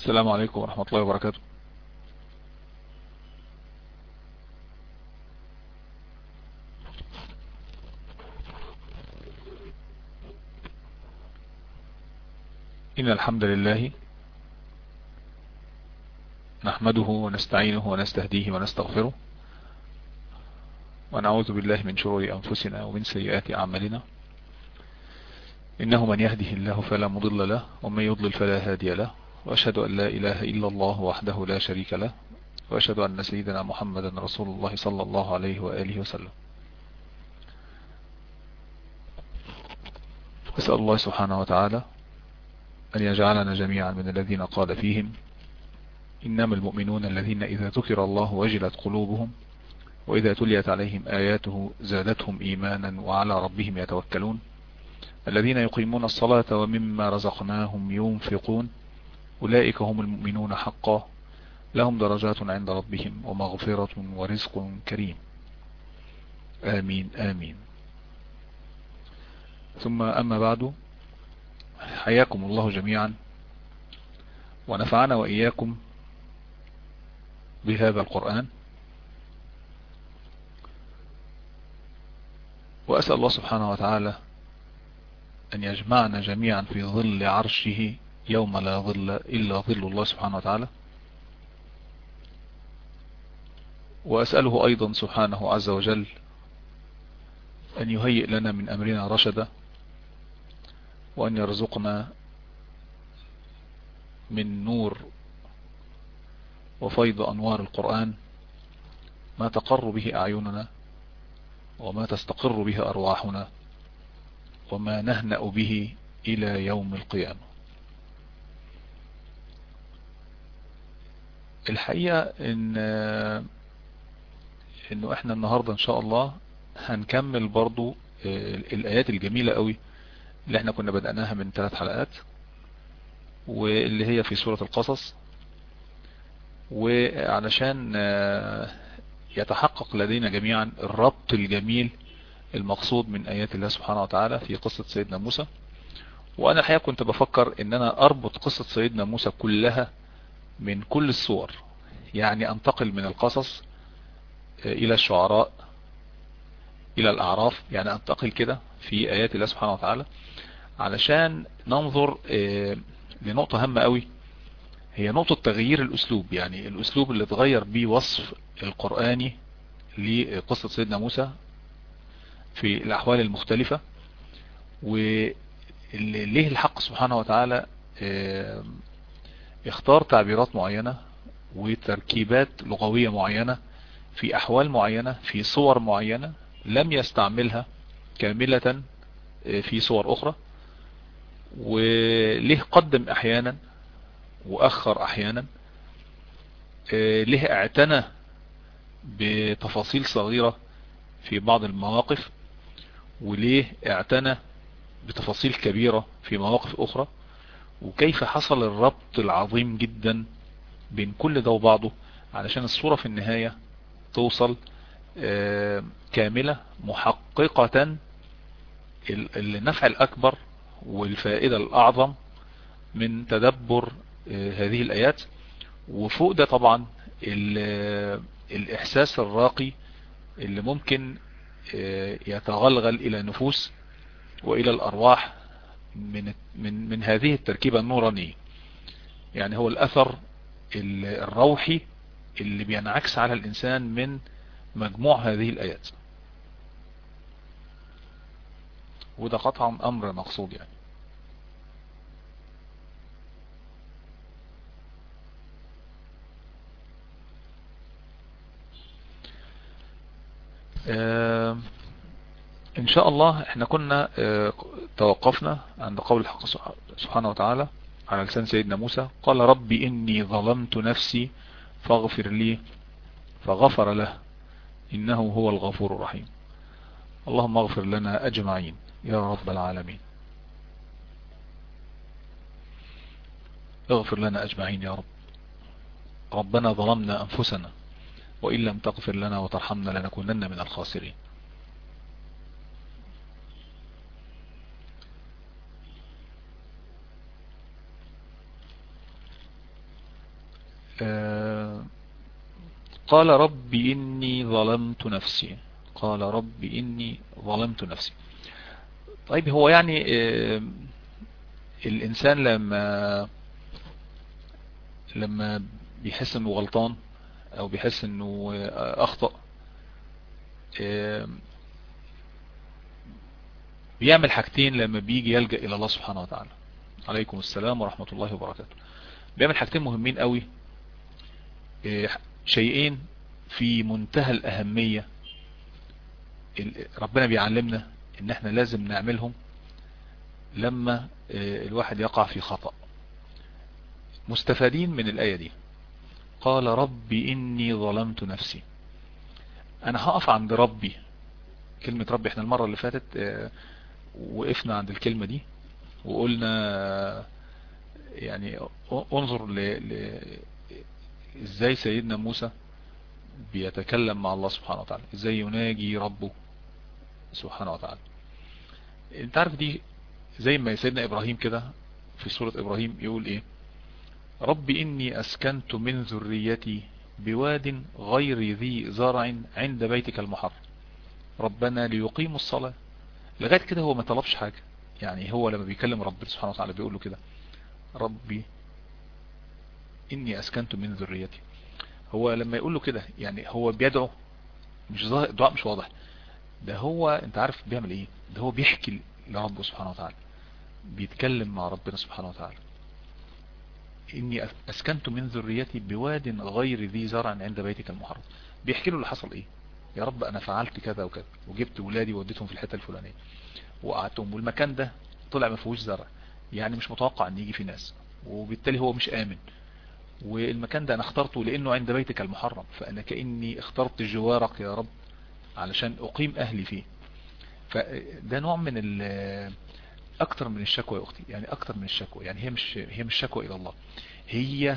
السلام عليكم ورحمة الله وبركاته إن الحمد لله نحمده ونستعينه ونستهديه ونستغفره ونعوذ بالله من شرور أنفسنا ومن سيئات أعمالنا إنه من يهده الله فلا مضل له ومن يضلل فلا هادي له وأشهد أن لا إله إلا الله وحده لا شريك له وأشهد أن سيدنا محمدا رسول الله صلى الله عليه وآله وسلم أسأل الله سبحانه وتعالى أن يجعلنا جميعا من الذين قال فيهم إنما المؤمنون الذين إذا ذكر الله وجلت قلوبهم وإذا تليت عليهم آياته زادتهم إيمانا وعلى ربهم يتوكلون الذين يقيمون الصلاة ومما رزقناهم ينفقون أولئك هم المؤمنون حقا لهم درجات عند ربهم ومغفرة ورزق كريم آمين آمين ثم أما بعد حياكم الله جميعا ونفعنا وإياكم بهذا القرآن وأسأل الله سبحانه وتعالى أن يجمعنا جميعا في ظل عرشه يوم لا ظل إلا ظل الله سبحانه وتعالى وأسأله أيضا سبحانه عز وجل أن يهيئ لنا من أمرنا رشدا وأن يرزقنا من نور وفيض أنوار القرآن ما تقر به أعيننا وما تستقر به أرواحنا وما نهنأ به إلى يوم القيامة الحقيقة إن إنه إحنا النهاردة إن شاء الله هنكمل برضو الآيات الجميلة قوي اللي إحنا كنا بدأناها من ثلاث حلقات واللي هي في سورة القصص وعلشان يتحقق لدينا جميعا الربط الجميل المقصود من آيات الله سبحانه وتعالى في قصة سيدنا موسى وأنا الحقيقة كنت بفكر إن أنا أربط قصة سيدنا موسى كلها من كل الصور يعني أنتقل من القصص إلى الشعراء إلى الأعراف يعني أنتقل كده في آيات الله سبحانه وتعالى علشان ننظر لنقطة هامة قوي هي نقطة تغيير الأسلوب يعني الأسلوب اللي اتغير بيه وصف القرآني لقصة سيدنا موسى في الأحوال المختلفة وليه الحق سبحانه وتعالى اختار تعبيرات معينة وتركيبات لغوية معينة في أحوال معينة في صور معينة لم يستعملها كاملة في صور أخرى وليه قدم أحيانا وأخر أحيانا ليه اعتنى بتفاصيل صغيرة في بعض المواقف وليه اعتنى بتفاصيل كبيرة في مواقف أخرى وكيف حصل الربط العظيم جدا بين كل ده وبعضه علشان الصورة في النهاية توصل كاملة محققة النفع الأكبر والفائدة الأعظم من تدبر هذه الآيات وفوق ده طبعا الإحساس الراقي اللي ممكن يتغلغل إلى نفوس وإلى الأرواح من من من هذه التركيبة النورانية يعني هو الأثر الروحي اللي بينعكس على الإنسان من مجموع هذه الآيات وده قطعا أمر مقصود يعني آه ان شاء الله احنا كنا اه توقفنا عند قول الحق سبحانه وتعالى على لسان سيدنا موسى قال ربي اني ظلمت نفسي فاغفر لي فغفر له انه هو الغفور الرحيم اللهم اغفر لنا اجمعين يا رب العالمين اغفر لنا اجمعين يا رب ربنا ظلمنا انفسنا وان لم تغفر لنا وترحمنا لنكونن من الخاسرين آه قال رب إني ظلمت نفسي قال رب إني ظلمت نفسي طيب هو يعني آه الإنسان لما لما بيحس انه غلطان او بيحس انه اخطأ بيعمل حاجتين لما بيجي يلجأ الى الله سبحانه وتعالى عليكم السلام ورحمة الله وبركاته بيعمل حاجتين مهمين قوي شيئين في منتهى الاهمية ربنا بيعلمنا ان احنا لازم نعملهم لما الواحد يقع في خطأ مستفادين من الآية دي قال ربي إني ظلمت نفسي أنا هقف عند ربي كلمة ربي احنا المرة اللي فاتت وقفنا عند الكلمة دي وقلنا يعني انظر ل... ل... ازاي سيدنا موسى بيتكلم مع الله سبحانه وتعالى ازاي يناجي ربه سبحانه وتعالى انت عارف دي زي ما سيدنا ابراهيم كده في سورة ابراهيم يقول ايه رب إني أسكنت من ذريتي بواد غير ذي زرع عند بيتك المحرم ربنا ليقيموا الصلاة لغاية كده هو ما طلبش حاجة يعني هو لما بيكلم ربنا سبحانه وتعالى بيقول له كده ربي إني أسكنت من ذريتي هو لما يقول له كده يعني هو بيدعو مش ظاهر دعاء مش واضح ده هو انت عارف بيعمل ايه ده هو بيحكي لربه سبحانه وتعالى بيتكلم مع ربنا سبحانه وتعالى اني اسكنت من ذريتي بواد غير ذي زرع عند بيتك المحرم بيحكي له اللي حصل ايه يا رب انا فعلت كذا وكذا وجبت ولادي ووديتهم في الحته الفلانيه وقعدتهم والمكان ده طلع ما فيهوش زرع يعني مش متوقع ان يجي فيه ناس وبالتالي هو مش امن والمكان ده انا اخترته لانه عند بيتك المحرم فانا كاني اخترت جوارك يا رب علشان اقيم اهلي فيه فده نوع من اكتر من الشكوى يا اختي يعني اكتر من الشكوى يعني هي مش هي مش شكوى الى الله هي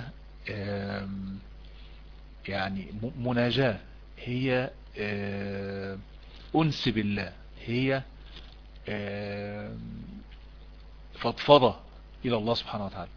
يعني مناجاة هي انس بالله هي فضفضة الى الله سبحانه وتعالى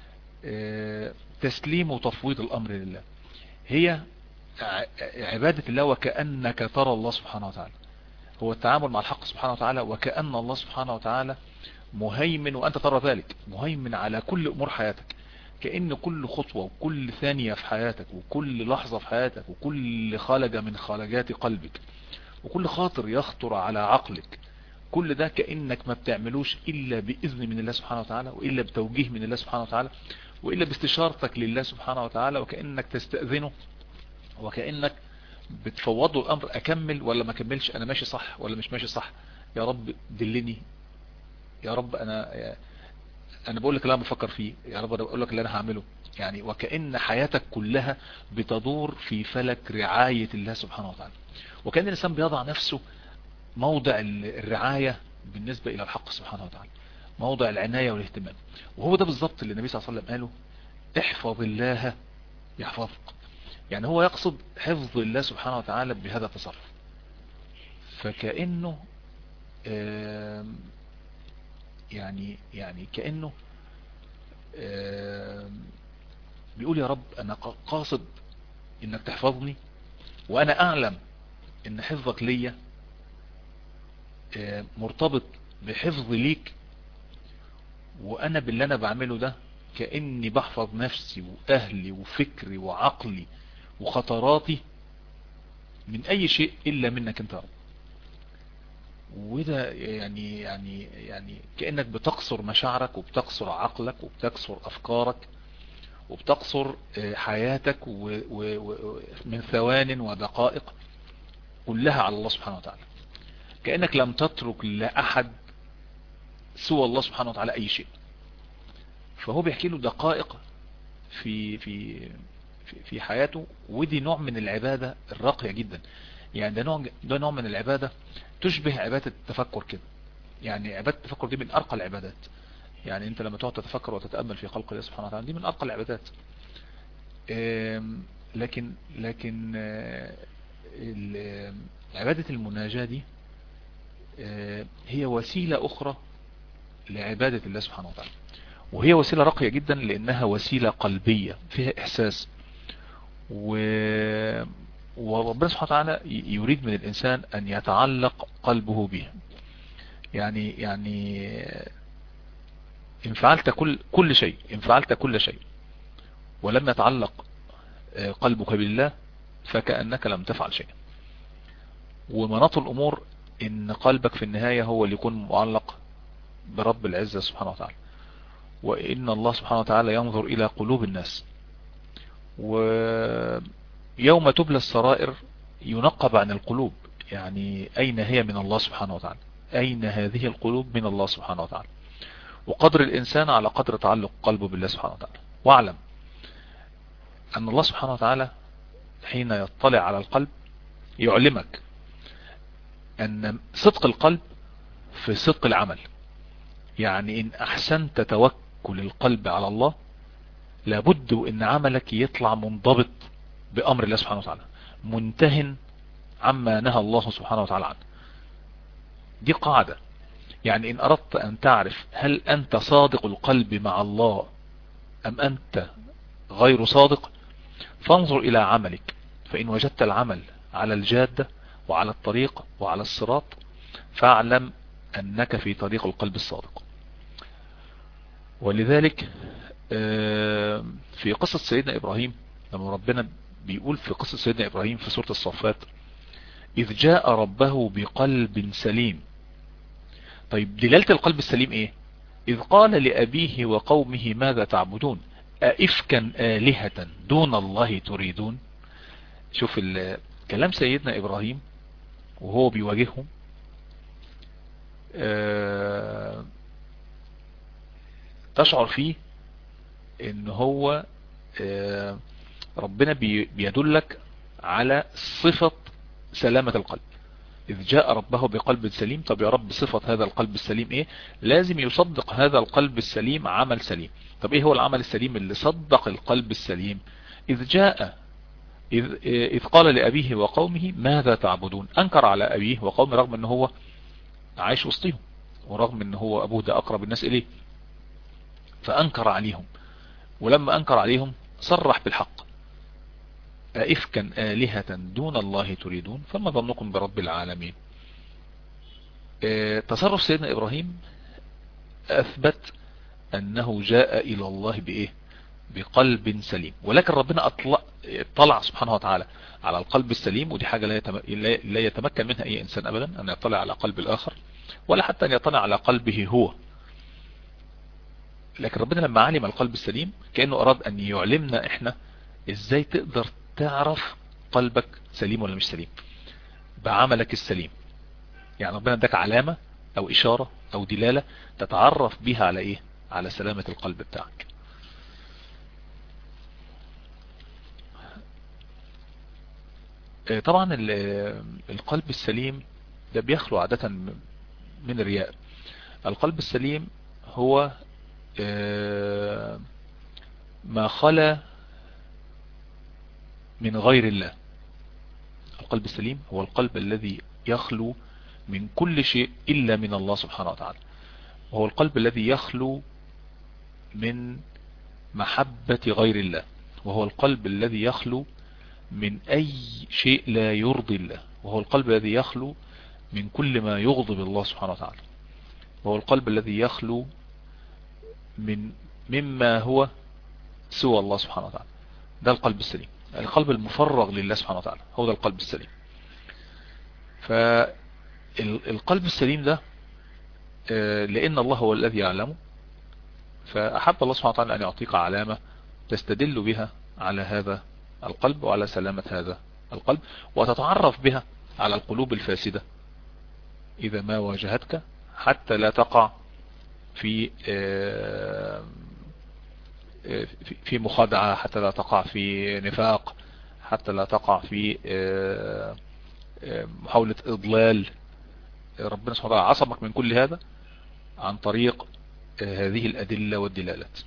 تسليم وتفويض الامر لله هي عبادة الله وكأنك ترى الله سبحانه وتعالى هو التعامل مع الحق سبحانه وتعالى وكأن الله سبحانه وتعالى مهيمن وأنت ترى ذلك مهيمن على كل أمور حياتك كأن كل خطوة وكل ثانية في حياتك وكل لحظة في حياتك وكل خلجة من خلجات قلبك وكل خاطر يخطر على عقلك كل ده كأنك ما بتعملوش إلا بإذن من الله سبحانه وتعالى وإلا بتوجيه من الله سبحانه وتعالى وإلا باستشارتك لله سبحانه وتعالى وكأنك تستأذنه وكأنك بتفوضوا الأمر أكمل ولا ما كملش أنا ماشي صح ولا مش ماشي صح يا رب دلني يا رب أنا أنا بقول لك اللي أنا بفكر فيه يا رب أنا بقول لك اللي أنا هعمله يعني وكأن حياتك كلها بتدور في فلك رعاية الله سبحانه وتعالى وكأن الإنسان بيضع نفسه موضع الرعاية بالنسبة إلى الحق سبحانه وتعالى موضع العناية والاهتمام وهو ده بالظبط اللي النبي صلى الله عليه وسلم قاله احفظ الله يحفظك يعني هو يقصد حفظ الله سبحانه وتعالى بهذا التصرف فكأنه يعني يعني كأنه بيقول يا رب انا قاصد انك تحفظني وانا اعلم ان حفظك ليا مرتبط بحفظ ليك وانا باللي انا بعمله ده كأني بحفظ نفسي واهلي وفكري وعقلي وخطراتي من اي شيء الا منك انت رب وده يعني يعني يعني كأنك بتقصر مشاعرك وبتقصر عقلك وبتقصر افكارك وبتقصر حياتك من ثوان ودقائق كلها على الله سبحانه وتعالى كأنك لم تترك لأحد سوى الله سبحانه وتعالى أي شيء فهو بيحكي له دقائق في في في حياته ودي نوع من العبادة الراقية جدا يعني ده نوع ده نوع من العبادة تشبه عبادة التفكر كده يعني عبادة التفكر دي من أرقى العبادات يعني انت لما تقعد تتفكر وتتأمل في خلق الله سبحانه وتعالى دي من أرقى العبادات لكن لكن عبادة المناجاة دي هي وسيلة أخرى لعبادة الله سبحانه وتعالى وهي وسيلة راقية جدا لأنها وسيلة قلبية فيها إحساس و وربنا سبحانه وتعالى يريد من الإنسان أن يتعلق قلبه به يعني يعني إن فعلت كل كل شيء إن فعلت كل شيء ولم يتعلق آه، قلبك بالله فكأنك لم تفعل شيء ومناط الأمور إن قلبك في النهاية هو اللي يكون معلق برب العزة سبحانه وتعالى وإن الله سبحانه وتعالى ينظر إلى قلوب الناس ويوم تبلى السرائر ينقب عن القلوب يعني أين هي من الله سبحانه وتعالى أين هذه القلوب من الله سبحانه وتعالى وقدر الإنسان على قدر تعلق قلبه بالله سبحانه وتعالى واعلم أن الله سبحانه وتعالى حين يطلع على القلب يعلمك أن صدق القلب في صدق العمل يعني إن أحسنت توكل القلب على الله لابد ان عملك يطلع منضبط بامر الله سبحانه وتعالى منتهن عما نهى الله سبحانه وتعالى عنه دي قاعدة يعني ان اردت ان تعرف هل انت صادق القلب مع الله ام انت غير صادق فانظر الى عملك فان وجدت العمل على الجادة وعلى الطريق وعلى الصراط فاعلم انك في طريق القلب الصادق ولذلك آه، في قصة سيدنا إبراهيم لما ربنا بيقول في قصة سيدنا إبراهيم في سورة الصفات إذ جاء ربه بقلب سليم طيب دلالة القلب السليم إيه إذ قال لأبيه وقومه ماذا تعبدون أئفكا آلهة دون الله تريدون شوف كلام سيدنا إبراهيم وهو بيواجههم آه، تشعر فيه ان هو آه، ربنا بيدلك على صفة سلامة القلب إذ جاء ربه بقلب سليم طب يا رب صفة هذا القلب السليم إيه لازم يصدق هذا القلب السليم عمل سليم طب إيه هو العمل السليم اللي صدق القلب السليم إذ جاء إذ, إذ قال لأبيه وقومه ماذا تعبدون أنكر على أبيه وقومه رغم أنه هو عايش وسطهم ورغم أنه هو أبوه ده أقرب الناس إليه فأنكر عليهم ولما أنكر عليهم صرح بالحق أئفكا آلهة دون الله تريدون فما ظنكم برب العالمين آه، تصرف سيدنا إبراهيم أثبت أنه جاء إلى الله بإيه بقلب سليم ولكن ربنا أطلع, اطلع سبحانه وتعالى على القلب السليم ودي حاجة لا يتمكن منها أي إنسان أبدا أن يطلع على قلب الآخر ولا حتى أن يطلع على قلبه هو لكن ربنا لما علم القلب السليم كأنه أراد أن يعلمنا إحنا إزاي تقدر تعرف قلبك سليم ولا مش سليم بعملك السليم يعني ربنا اداك علامة أو إشارة أو دلالة تتعرف بها على إيه على سلامة القلب بتاعك آه، طبعا القلب السليم ده بيخلو عادة من الرياء القلب السليم هو آه، ما خلا من غير الله القلب السليم هو القلب الذي يخلو من كل شيء إلا من الله سبحانه وتعالى وهو القلب الذي يخلو من محبة غير الله وهو القلب الذي يخلو من أي شيء لا يرضي الله وهو القلب الذي يخلو من كل ما يغضب الله سبحانه وتعالى وهو القلب الذي يخلو من مما هو سوى الله سبحانه وتعالى ده القلب السليم القلب المفرغ لله سبحانه وتعالى هو ده القلب السليم فالقلب السليم ده آه، لأن الله هو الذي يعلمه فأحب الله سبحانه وتعالى أن يعطيك علامة تستدل بها على هذا القلب وعلى سلامة هذا القلب وتتعرف بها على القلوب الفاسدة إذا ما واجهتك حتى لا تقع آه، في في مخادعة حتى لا تقع في نفاق حتى لا تقع في آه، آه، محاولة إضلال ربنا سبحانه وتعالى عصمك من كل هذا عن طريق هذه الأدلة والدلالات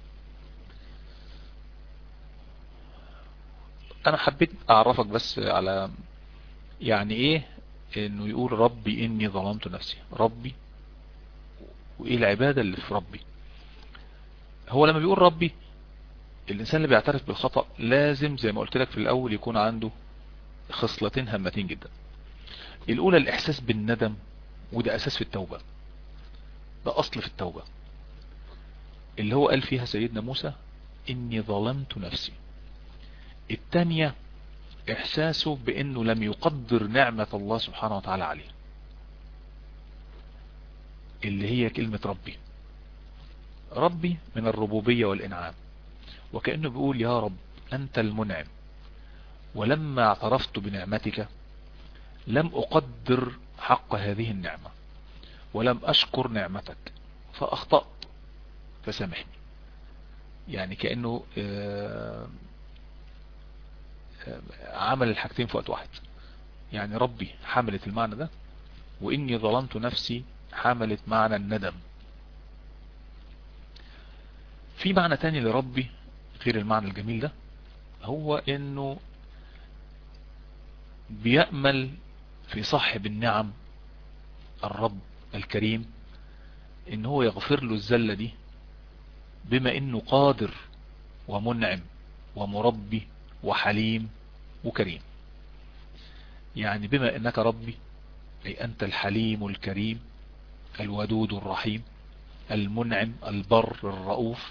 أنا حبيت أعرفك بس على يعني إيه إنه يقول ربي إني ظلمت نفسي ربي وايه العبادة اللي في ربي هو لما بيقول ربي الانسان اللي بيعترف بالخطأ لازم زي ما قلت لك في الاول يكون عنده خصلتين هامتين جدا الاولى الاحساس بالندم وده اساس في التوبة ده اصل في التوبة اللي هو قال فيها سيدنا موسى اني ظلمت نفسي التانية احساسه بانه لم يقدر نعمة الله سبحانه وتعالى عليه اللي هي كلمة ربي ربي من الربوبية والانعام وكأنه بيقول يا رب انت المنعم ولما اعترفت بنعمتك لم اقدر حق هذه النعمة ولم اشكر نعمتك فاخطأت فسامحني يعني كأنه عمل الحاجتين في وقت واحد يعني ربي حملت المعنى ده وإني ظلمت نفسي حملت معنى الندم في معنى تاني لربي غير المعنى الجميل ده هو انه بيأمل في صاحب النعم الرب الكريم ان هو يغفر له الزلة دي بما انه قادر ومنعم ومربي وحليم وكريم يعني بما انك ربي اي انت الحليم الكريم الودود الرحيم المنعم البر الرؤوف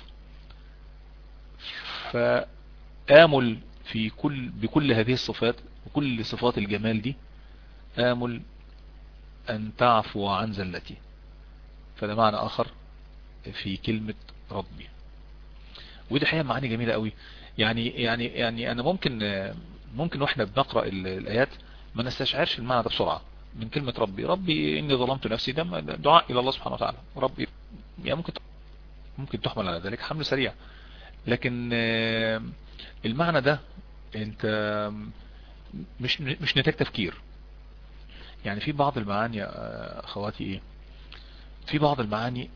فآمل في كل بكل هذه الصفات وكل صفات الجمال دي آمل أن تعفو عن زلتي فده معنى آخر في كلمة ربي ودي حقيقة معاني جميلة قوي يعني يعني يعني أنا ممكن ممكن واحنا بنقرأ الآيات ما نستشعرش المعنى ده بسرعة من كلمة ربي ربي إني ظلمت نفسي ده دعاء إلى الله سبحانه وتعالى ربي يعني ممكن ممكن تحمل على ذلك حمل سريع لكن المعنى ده انت مش مش نتاج تفكير يعني في بعض المعاني اخواتي ايه في بعض المعاني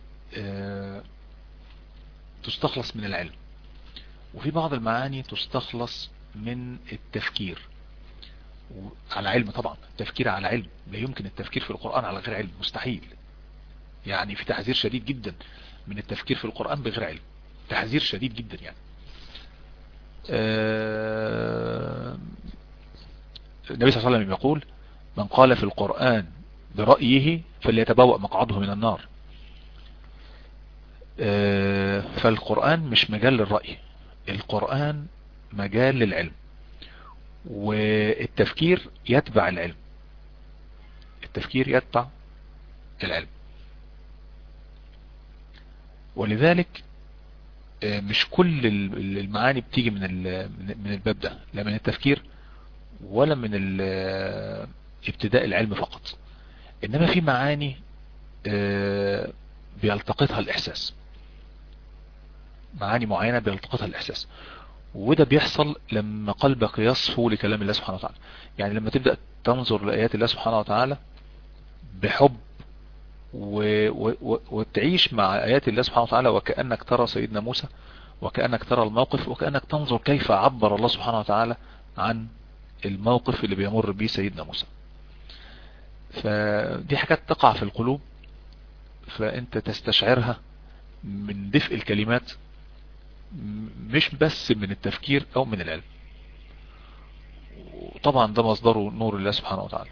تستخلص من العلم وفي بعض المعاني تستخلص من التفكير على علم طبعا التفكير على علم لا يمكن التفكير في القرآن على غير علم مستحيل يعني في تحذير شديد جدا من التفكير في القرآن بغير علم تحذير شديد جدا يعني النبي صلى الله عليه وسلم يقول من قال في القرآن برأيه فليتبوأ مقعده من النار فالقرآن مش مجال للرأي القرآن مجال للعلم والتفكير يتبع العلم التفكير يتبع العلم ولذلك مش كل المعاني بتيجي من من الباب ده لا من التفكير ولا من ابتداء العلم فقط انما في معاني بيلتقطها الاحساس معاني معينة بيلتقطها الاحساس وده بيحصل لما قلبك يصفو لكلام الله سبحانه وتعالى يعني لما تبدأ تنظر لآيات الله سبحانه وتعالى بحب و... و... وتعيش مع آيات الله سبحانه وتعالى وكأنك ترى سيدنا موسى وكأنك ترى الموقف وكأنك تنظر كيف عبر الله سبحانه وتعالى عن الموقف اللي بيمر به سيدنا موسى فدي حاجات تقع في القلوب فانت تستشعرها من دفء الكلمات مش بس من التفكير او من العلم طبعا ده مصدره نور الله سبحانه وتعالى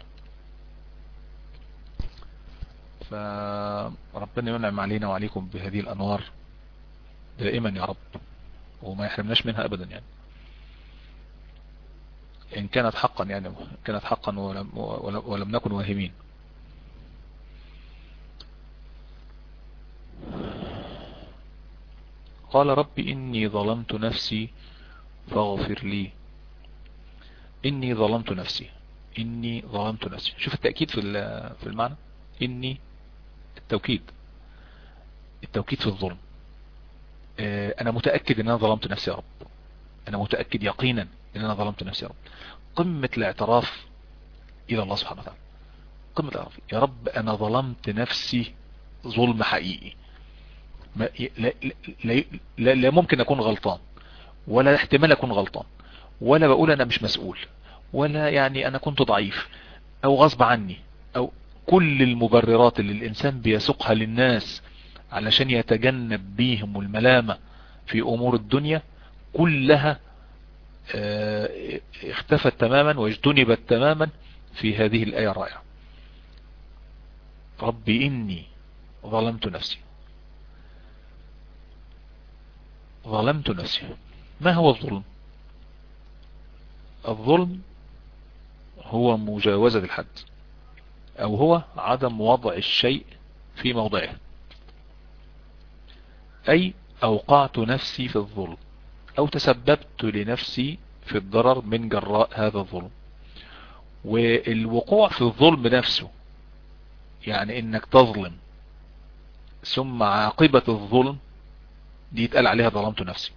فربنا ينعم علينا وعليكم بهذه الانوار دائما يا رب وما يحرمناش منها ابدا يعني ان كانت حقا يعني كانت حقا ولم, ولم نكن واهمين قال رب إني ظلمت نفسي فاغفر لي إني ظلمت نفسي إني ظلمت نفسي شوف التأكيد في في المعنى إني التوكيد التوكيد في الظلم أنا متأكد إن أنا ظلمت نفسي يا رب أنا متأكد يقينا إن أنا ظلمت نفسي يا رب قمة الاعتراف إلى الله سبحانه وتعالى قمة الاعتراف يا رب أنا ظلمت نفسي ظلم حقيقي ما لا, لا, لا, لا ممكن اكون غلطان ولا احتمال اكون غلطان ولا بقول انا مش مسؤول ولا يعني انا كنت ضعيف او غصب عني او كل المبررات اللي الانسان بيسوقها للناس علشان يتجنب بيهم الملامة في امور الدنيا كلها اختفت تماما واجتنبت تماما في هذه الآية الرائعة ربي إني ظلمت نفسي ظلمت نفسي ما هو الظلم الظلم هو مجاوزة الحد او هو عدم وضع الشيء في موضعه اي اوقعت نفسي في الظلم او تسببت لنفسي في الضرر من جراء هذا الظلم والوقوع في الظلم نفسه يعني انك تظلم ثم عاقبة الظلم دي يتقال عليها ظلمت نفسي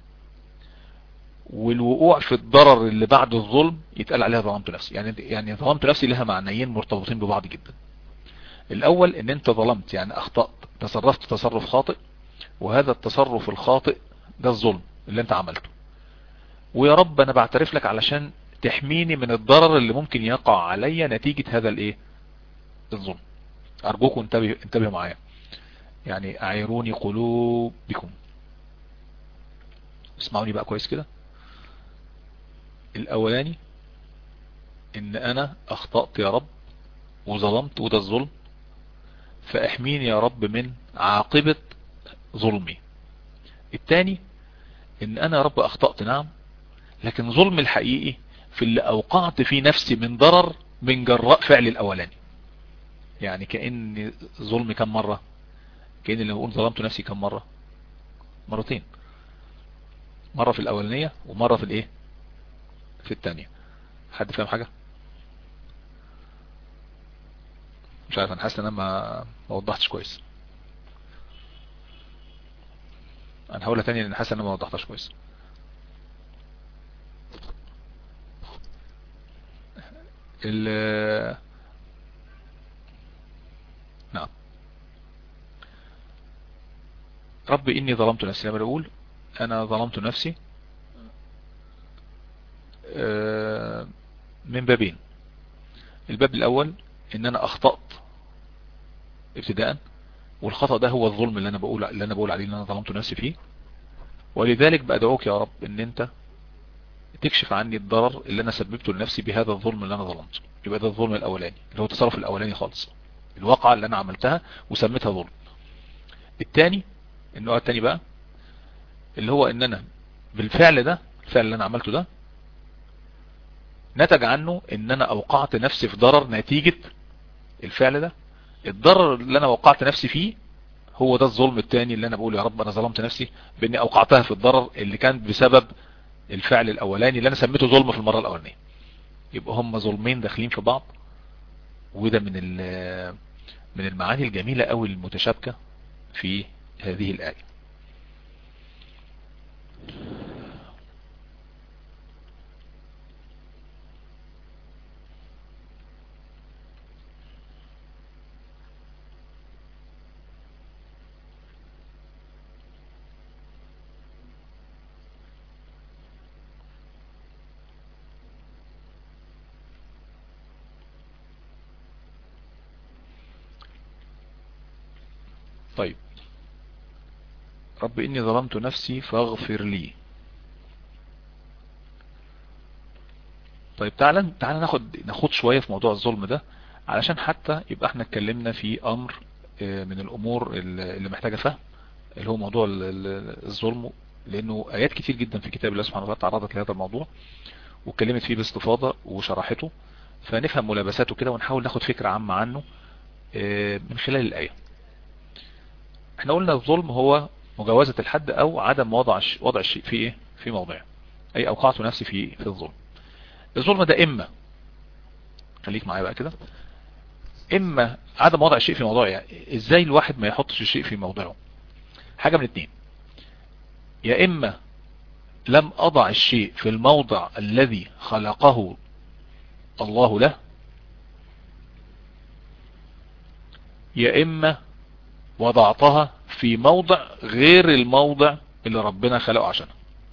والوقوع في الضرر اللي بعد الظلم يتقال عليها ظلمت نفسي يعني يعني ظلمت نفسي لها معنيين مرتبطين ببعض جدا الاول ان انت ظلمت يعني اخطأت تصرفت تصرف خاطئ وهذا التصرف الخاطئ ده الظلم اللي انت عملته ويا رب انا بعترف لك علشان تحميني من الضرر اللي ممكن يقع عليا نتيجة هذا الايه الظلم ارجوكم انتبهوا انتبهوا معايا يعني اعيروني قلوبكم اسمعوني بقى كويس كده الاولاني ان انا اخطأت يا رب وظلمت وده الظلم فاحميني يا رب من عاقبة ظلمي التاني ان انا يا رب اخطأت نعم لكن ظلم الحقيقي في اللي اوقعت في نفسي من ضرر من جراء فعل الاولاني يعني كأن ظلم كم مرة كأن اللي بقول ظلمت نفسي كم مرة مرتين مرة في الاولانية ومرة في الايه في الثانية حد فاهم حاجة مش عارف انا حاسس ان انا ما ما وضحتش كويس انا هقولها تاني لان حاسس ان انا ما وضحتهاش كويس ال نعم رب اني ظلمت نفسي لما بقول انا ظلمت نفسي من بابين الباب الاول ان انا اخطأت ابتداء والخطأ ده هو الظلم اللي انا بقول اللي انا بقول عليه ان انا ظلمت نفسي فيه ولذلك بدعوك يا رب ان انت تكشف عني الضرر اللي انا سببته لنفسي بهذا الظلم اللي انا ظلمته يبقى ده الظلم الاولاني اللي هو التصرف الاولاني خالص الواقعة اللي انا عملتها وسميتها ظلم الثاني النوع الثاني بقى اللي هو ان انا بالفعل ده الفعل اللي انا عملته ده نتج عنه ان انا اوقعت نفسي في ضرر نتيجة الفعل ده الضرر اللي انا وقعت نفسي فيه هو ده الظلم الثاني اللي انا بقول يا رب انا ظلمت نفسي باني اوقعتها في الضرر اللي كان بسبب الفعل الاولاني اللي انا سميته ظلم في المرة الاولانية يبقى هم ظلمين داخلين في بعض وده من من المعاني الجميلة قوي المتشابكة في هذه الآية طيب رب إني ظلمت نفسي فاغفر لي طيب تعالى تعالى ناخد ناخد شوية في موضوع الظلم ده علشان حتى يبقى احنا اتكلمنا في امر من الامور اللي محتاجة فهم اللي هو موضوع الظلم لانه ايات كتير جدا في كتاب الله سبحانه وتعالى تعرضت لهذا الموضوع واتكلمت فيه باستفاضة وشرحته فنفهم ملابساته كده ونحاول ناخد فكرة عامة عنه من خلال الآية احنا قلنا الظلم هو مجاوزة الحد او عدم وضع وضع الشيء في ايه في موضعه اي اوقعت نفسي في في الظلم الظلم ده اما خليك معايا بقى كده اما عدم وضع الشيء في موضعه يعني ازاي الواحد ما يحطش الشيء في موضعه حاجة من اتنين يا اما لم اضع الشيء في الموضع الذي خلقه الله له يا اما وضعتها في موضع غير الموضع اللي ربنا خلقه عشانه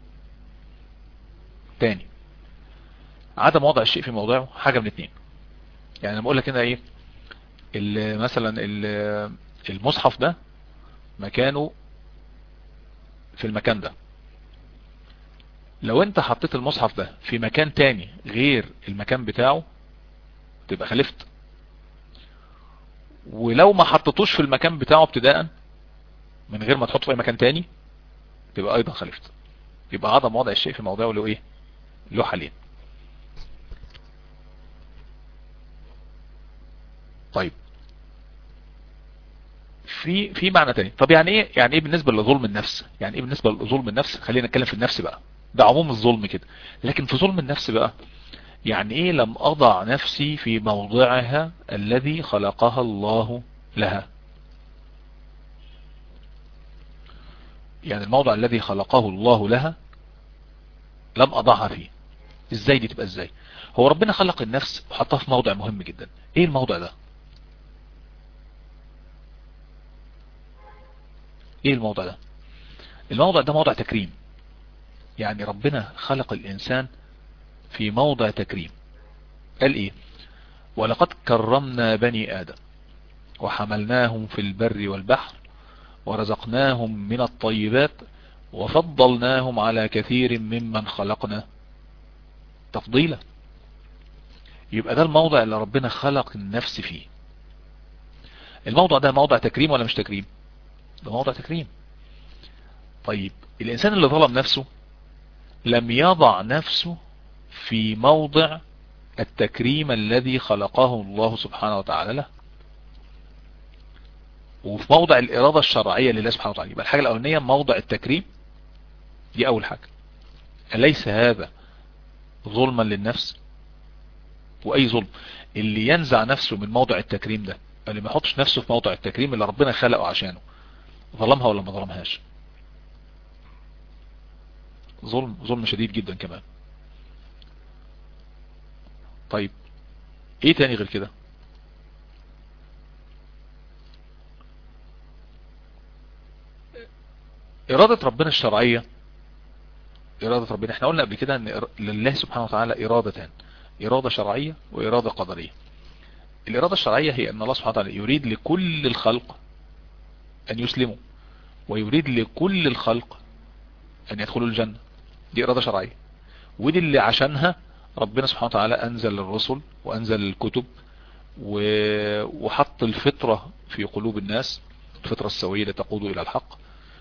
تاني عدم وضع الشيء في موضعه حاجة من اتنين يعني انا بقول لك هنا ايه مثلا المصحف ده مكانه في المكان ده لو انت حطيت المصحف ده في مكان تاني غير المكان بتاعه تبقى خلفت ولو ما حطيتوش في المكان بتاعه ابتداء من غير ما تحطه في اي مكان تاني تبقى ايضا خلفت يبقى عدم وضع الشيء في موضعه له ايه له حالين طيب في في معنى تاني طب يعني ايه يعني ايه بالنسبه لظلم النفس يعني ايه بالنسبه لظلم النفس خلينا نتكلم في النفس بقى ده عموم الظلم كده لكن في ظلم النفس بقى يعني ايه لم اضع نفسي في موضعها الذي خلقها الله لها يعني الموضع الذي خلقه الله لها لم اضعها فيه ازاي دي تبقى ازاي هو ربنا خلق النفس وحطها في موضع مهم جدا ايه الموضع ده ايه الموضع ده الموضع ده موضع تكريم يعني ربنا خلق الانسان في موضع تكريم قال ايه ولقد كرمنا بني ادم وحملناهم في البر والبحر ورزقناهم من الطيبات وفضلناهم على كثير ممن خلقنا تفضيلا يبقى ده الموضع اللي ربنا خلق النفس فيه الموضع ده موضع تكريم ولا مش تكريم ده موضع تكريم طيب الانسان اللي ظلم نفسه لم يضع نفسه في موضع التكريم الذي خلقه الله سبحانه وتعالى له وفي موضع الإرادة الشرعية لله سبحانه وتعالى يبقى الحاجة الأولانية موضع التكريم دي أول حاجة أليس هذا ظلما للنفس وأي ظلم اللي ينزع نفسه من موضع التكريم ده اللي ما يحطش نفسه في موضع التكريم اللي ربنا خلقه عشانه ظلمها ولا ما ظلمهاش ظلم ظلم شديد جدا كمان طيب ايه تاني غير كده إرادة ربنا الشرعية إرادة ربنا احنا قلنا قبل كده ان لله سبحانه وتعالى إرادتان إرادة شرعية وإرادة قدرية الإرادة الشرعية هي أن الله سبحانه وتعالى يريد لكل الخلق أن يسلموا ويريد لكل الخلق أن يدخلوا الجنة دي إرادة شرعية ودي اللي عشانها ربنا سبحانه وتعالى أنزل الرسل وأنزل الكتب وحط الفطرة في قلوب الناس الفطرة السوية لتقود إلى الحق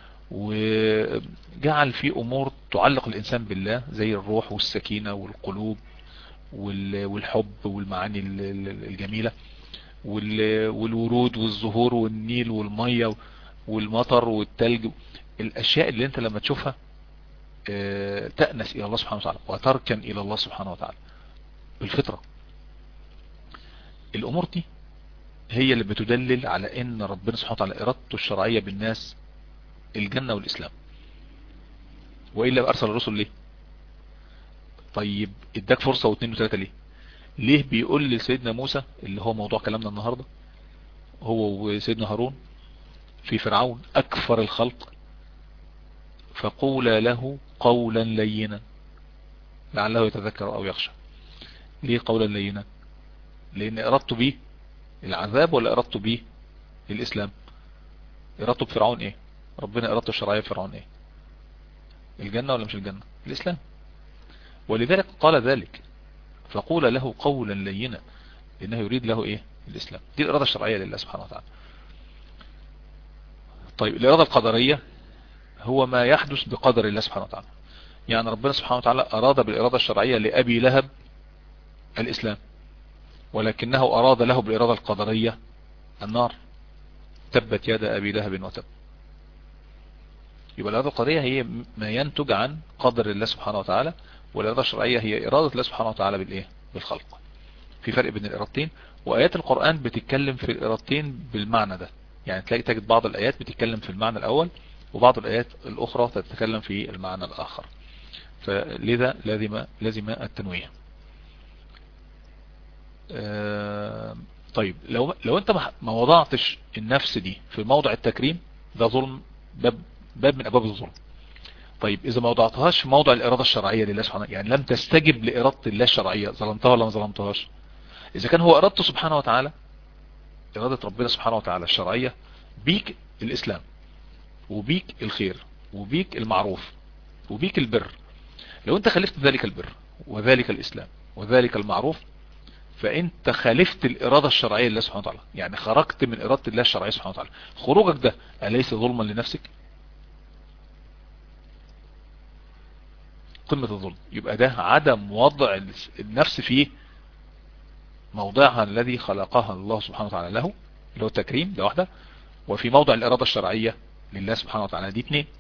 وجعل في أمور تعلق الإنسان بالله زي الروح والسكينة والقلوب والحب والمعاني الجميلة والورود والزهور والنيل والمية والمطر والتلج الأشياء اللي أنت لما تشوفها تأنس إلى الله سبحانه وتعالى وتركن إلى الله سبحانه وتعالى بالفطرة الأمور دي هي اللي بتدلل على ان ربنا سبحانه وتعالى ارادته الشرعية بالناس الجنة والاسلام وإلا ارسل الرسل ليه طيب اداك فرصة واثنين وثلاثة ليه ليه بيقول لسيدنا موسى اللي هو موضوع كلامنا النهاردة هو وسيدنا هارون في فرعون اكفر الخلق فقولا له قولا لينا لعله يتذكر او يخشى ليه قولا لينا لان ارادته بيه العذاب ولا ارادته بيه الاسلام ارادته بفرعون ايه ربنا ارادته الشرعية بفرعون ايه الجنة ولا مش الجنة الاسلام ولذلك قال ذلك فقول له قولا لينا انه يريد له ايه الاسلام دي الارادة الشرعية لله سبحانه وتعالى طيب الارادة القدرية هو ما يحدث بقدر الله سبحانه وتعالى يعني ربنا سبحانه وتعالى اراد بالارادة الشرعية لابي لهب الاسلام ولكنه اراد له بالارادة القدرية النار تبت يد ابي لهب وتب يبقى الإرادة القدرية هي ما ينتج عن قدر الله سبحانه وتعالى والإرادة الشرعية هي إرادة الله سبحانه وتعالى بالإيه بالخلق في فرق بين الإرادتين وآيات القرآن بتتكلم في الإرادتين بالمعنى ده يعني تلاقي تجد بعض الآيات بتتكلم في المعنى الأول وبعض الآيات الأخرى تتكلم في المعنى الآخر فلذا لازم لازم التنويه طيب لو لو انت ما وضعتش النفس دي في موضع التكريم ده ظلم باب باب من ابواب الظلم طيب اذا ما وضعتهاش في موضع الاراده الشرعيه لله سبحانه يعني لم تستجب لاراده الله الشرعيه ظلمتها ولا ما ظلمتهاش اذا كان هو ارادته سبحانه وتعالى اراده ربنا سبحانه وتعالى الشرعيه بيك الاسلام وبيك الخير وبيك المعروف وبيك البر لو انت خالفت ذلك البر وذلك الاسلام وذلك المعروف فانت خالفت الارادة الشرعية لله سبحانه وتعالى يعني خرجت من ارادة الله الشرعية سبحانه وتعالى خروجك ده اليس ظلما لنفسك قمة الظلم يبقى ده عدم وضع النفس في موضعها الذي خلقها الله سبحانه وتعالى له اللي هو التكريم ده واحدة وفي موضع الإرادة الشرعية لله سبحانه وتعالى دي اتنين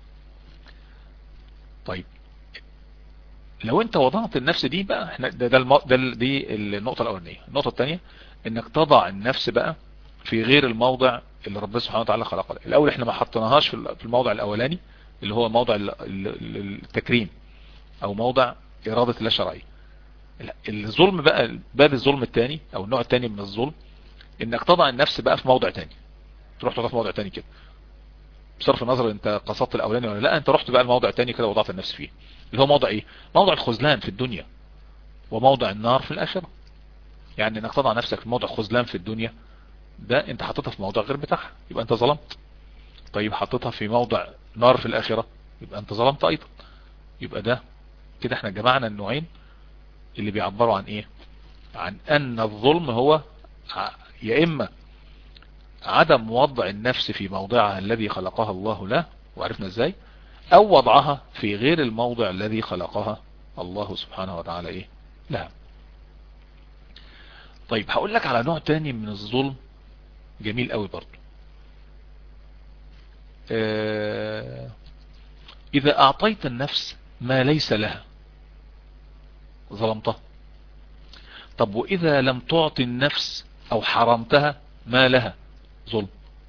طيب لو انت وضعت النفس دي بقى احنا ده, ده, الم... ده دي النقطة الأولانية النقطة الثانية انك تضع النفس بقى في غير الموضع اللي ربنا سبحانه وتعالى خلقه الأول احنا ما حطيناهاش في الموضع الأولاني اللي هو موضع التكريم او موضع ارادة الله الشرعية الظلم بقى باب الظلم الثاني او النوع الثاني من الظلم انك تضع النفس بقى في موضع ثاني تروح تضع في موضع ثاني كده بصرف النظر انت قصدت الاولاني ولا لا انت رحت بقى الموضع الثاني كده وضعت النفس فيه اللي هو موضع ايه موضع الخذلان في الدنيا وموضع النار في الاخرة يعني انك تضع نفسك في موضع خذلان في الدنيا ده انت حطيتها في موضع غير بتاعها يبقى انت ظلمت طيب حطيتها في موضع نار في الاخرة يبقى انت ظلمت ايضا يبقى ده كده احنا جمعنا النوعين اللي بيعبروا عن ايه عن ان الظلم هو يا اما عدم وضع النفس في موضعها الذي خلقها الله له وعرفنا ازاي او وضعها في غير الموضع الذي خلقها الله سبحانه وتعالى ايه لها طيب هقول لك على نوع تاني من الظلم جميل قوي برضو اه اذا اعطيت النفس ما ليس لها ظلمتها طب واذا لم تعطي النفس او حرمتها ما لها ظلم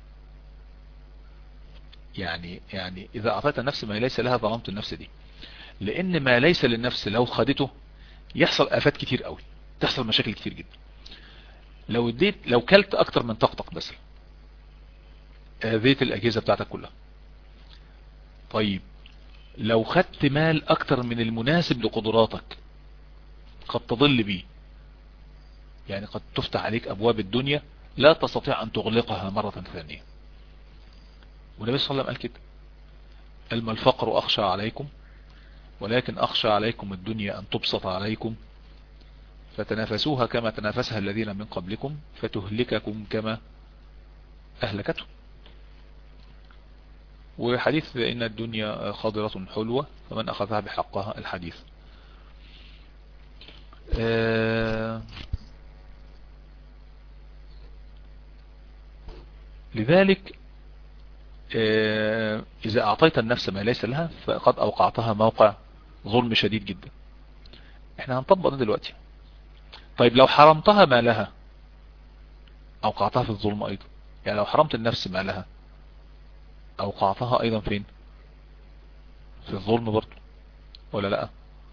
يعني يعني اذا اعطيت النفس ما ليس لها ظلمت النفس دي لان ما ليس للنفس لو خدته يحصل افات كتير قوي تحصل مشاكل كتير جدا لو اديت لو كلت اكتر من طاقتك مثلا اذيت الاجهزة بتاعتك كلها طيب لو خدت مال اكتر من المناسب لقدراتك قد تضل به يعني قد تفتح عليك ابواب الدنيا لا تستطيع ان تغلقها مرة ثانية والنبي صلى الله عليه وسلم قال كده الما الفقر اخشى عليكم ولكن اخشى عليكم الدنيا ان تبسط عليكم فتنافسوها كما تنافسها الذين من قبلكم فتهلككم كما اهلكتهم وحديث ان الدنيا خاضرة حلوة فمن اخذها بحقها الحديث آه لذلك آه إذا أعطيت النفس ما ليس لها فقد أوقعتها موقع ظلم شديد جدا احنا هنطبق ده دلوقتي طيب لو حرمتها ما لها أوقعتها في الظلم أيضا يعني لو حرمت النفس ما لها أوقعتها أيضا فين في الظلم برضه ولا لا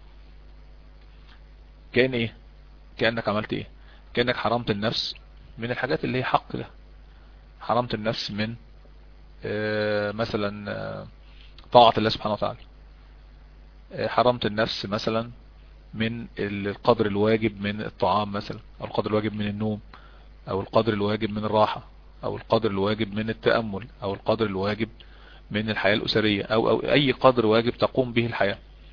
كأن ايه كأنك عملت ايه كأنك حرمت النفس من الحاجات اللي هي حق لها حرمت النفس من آه مثلا آه طاعة الله سبحانه وتعالى آه حرمت النفس مثلا من القدر الواجب من الطعام مثلا او القدر الواجب من النوم او القدر الواجب من الراحة او القدر الواجب من التأمل او القدر الواجب من الحياة الأسرية او, أو اي قدر واجب تقوم به الحياة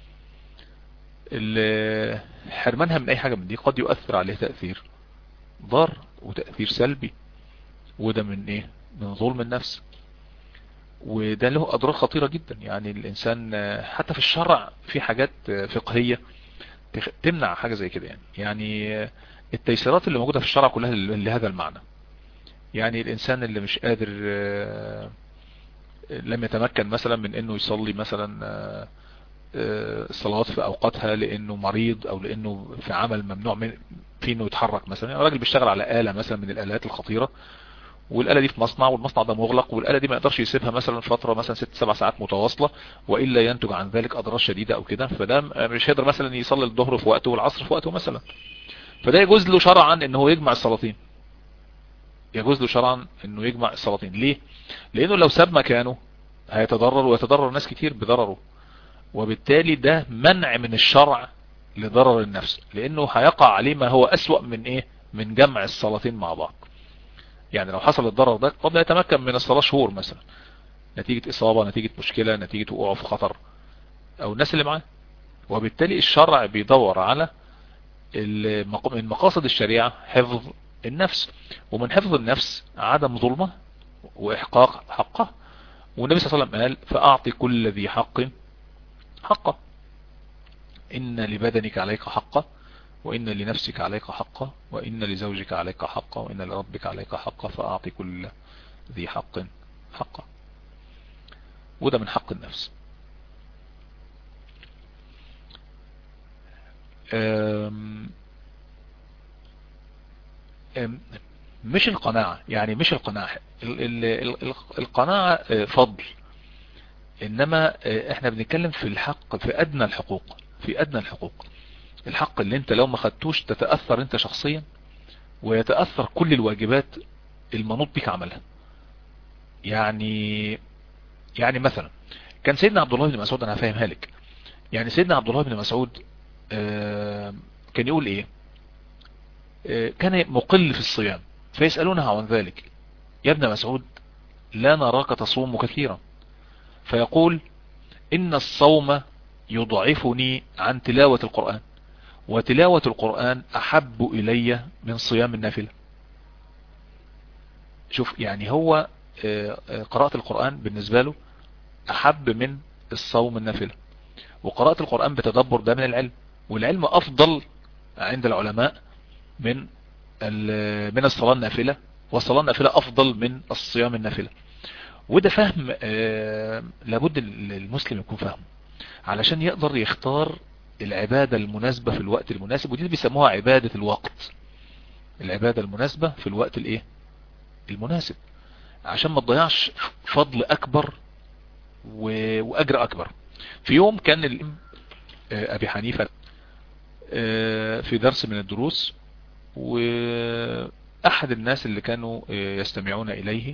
حرمانها من اي حاجة من دي قد يؤثر عليه تأثير ضار وتأثير سلبي وده من ايه من ظلم النفس وده له اضرار خطيرة جدا يعني الانسان حتى في الشرع في حاجات فقهية تمنع حاجة زي كده يعني يعني التيسيرات اللي موجودة في الشرع كلها لهذا المعنى يعني الانسان اللي مش قادر لم يتمكن مثلا من انه يصلي مثلا الصلوات في اوقاتها لانه مريض او لانه في عمل ممنوع من في انه يتحرك مثلا يعني راجل بيشتغل على آلة مثلا من الآلات الخطيرة والآلة دي في مصنع والمصنع ده مغلق والآلة دي ما يقدرش يسيبها مثلا فترة مثلا ست سبع ساعات متواصلة وإلا ينتج عن ذلك أضرار شديدة أو كده فده مش هيقدر مثلا يصلي الظهر في وقته والعصر في وقته مثلا فده يجوز له شرعا ان هو يجمع الصلاتين يجوز له شرعا انه يجمع الصلاتين ليه لانه لو ساب مكانه هيتضرر ويتضرر ناس كتير بضرره وبالتالي ده منع من الشرع لضرر النفس لانه هيقع عليه ما هو اسوأ من ايه من جمع الصلاتين مع بعض يعني لو حصل الضرر ده قد لا يتمكن من الصلاة شهور مثلا نتيجة اصابة نتيجة مشكلة نتيجة وقوعه في خطر او الناس اللي معاه وبالتالي الشرع بيدور على من مقاصد الشريعة حفظ النفس ومن حفظ النفس عدم ظلمه واحقاق حقه والنبي صلى الله عليه وسلم قال فاعطي كل ذي حق حقه ان لبدنك عليك حقه وإن لنفسك عليك حقا وإن لزوجك عليك حقا وإن لربك عليك حقا فأعطي كل ذي حق حقا وده من حق النفس أم أم مش القناعة يعني مش القناعة القناعة فضل انما احنا بنتكلم في الحق في ادنى الحقوق في ادنى الحقوق الحق اللي انت لو ما خدتوش تتأثر انت شخصيا ويتأثر كل الواجبات المنوط بك عملها يعني يعني مثلا كان سيدنا عبد الله بن مسعود انا هفهمها لك يعني سيدنا عبد الله بن مسعود كان يقول ايه كان مقل في الصيام فيسألونها عن ذلك يا ابن مسعود لا نراك تصوم كثيرا فيقول ان الصوم يضعفني عن تلاوة القرآن وتلاوة القرآن أحب إلي من صيام النافلة شوف يعني هو قراءة القرآن بالنسبة له أحب من الصوم النافلة وقراءة القرآن بتدبر ده من العلم والعلم أفضل عند العلماء من من الصلاة النافلة والصلاة النافلة أفضل من الصيام النافلة وده فهم لابد المسلم يكون فاهمه علشان يقدر يختار العبادة المناسبة في الوقت المناسب ودي بيسموها عبادة الوقت العبادة المناسبة في الوقت الايه المناسب عشان ما تضيعش فضل اكبر واجر اكبر في يوم كان ابي حنيفة في درس من الدروس واحد الناس اللي كانوا يستمعون اليه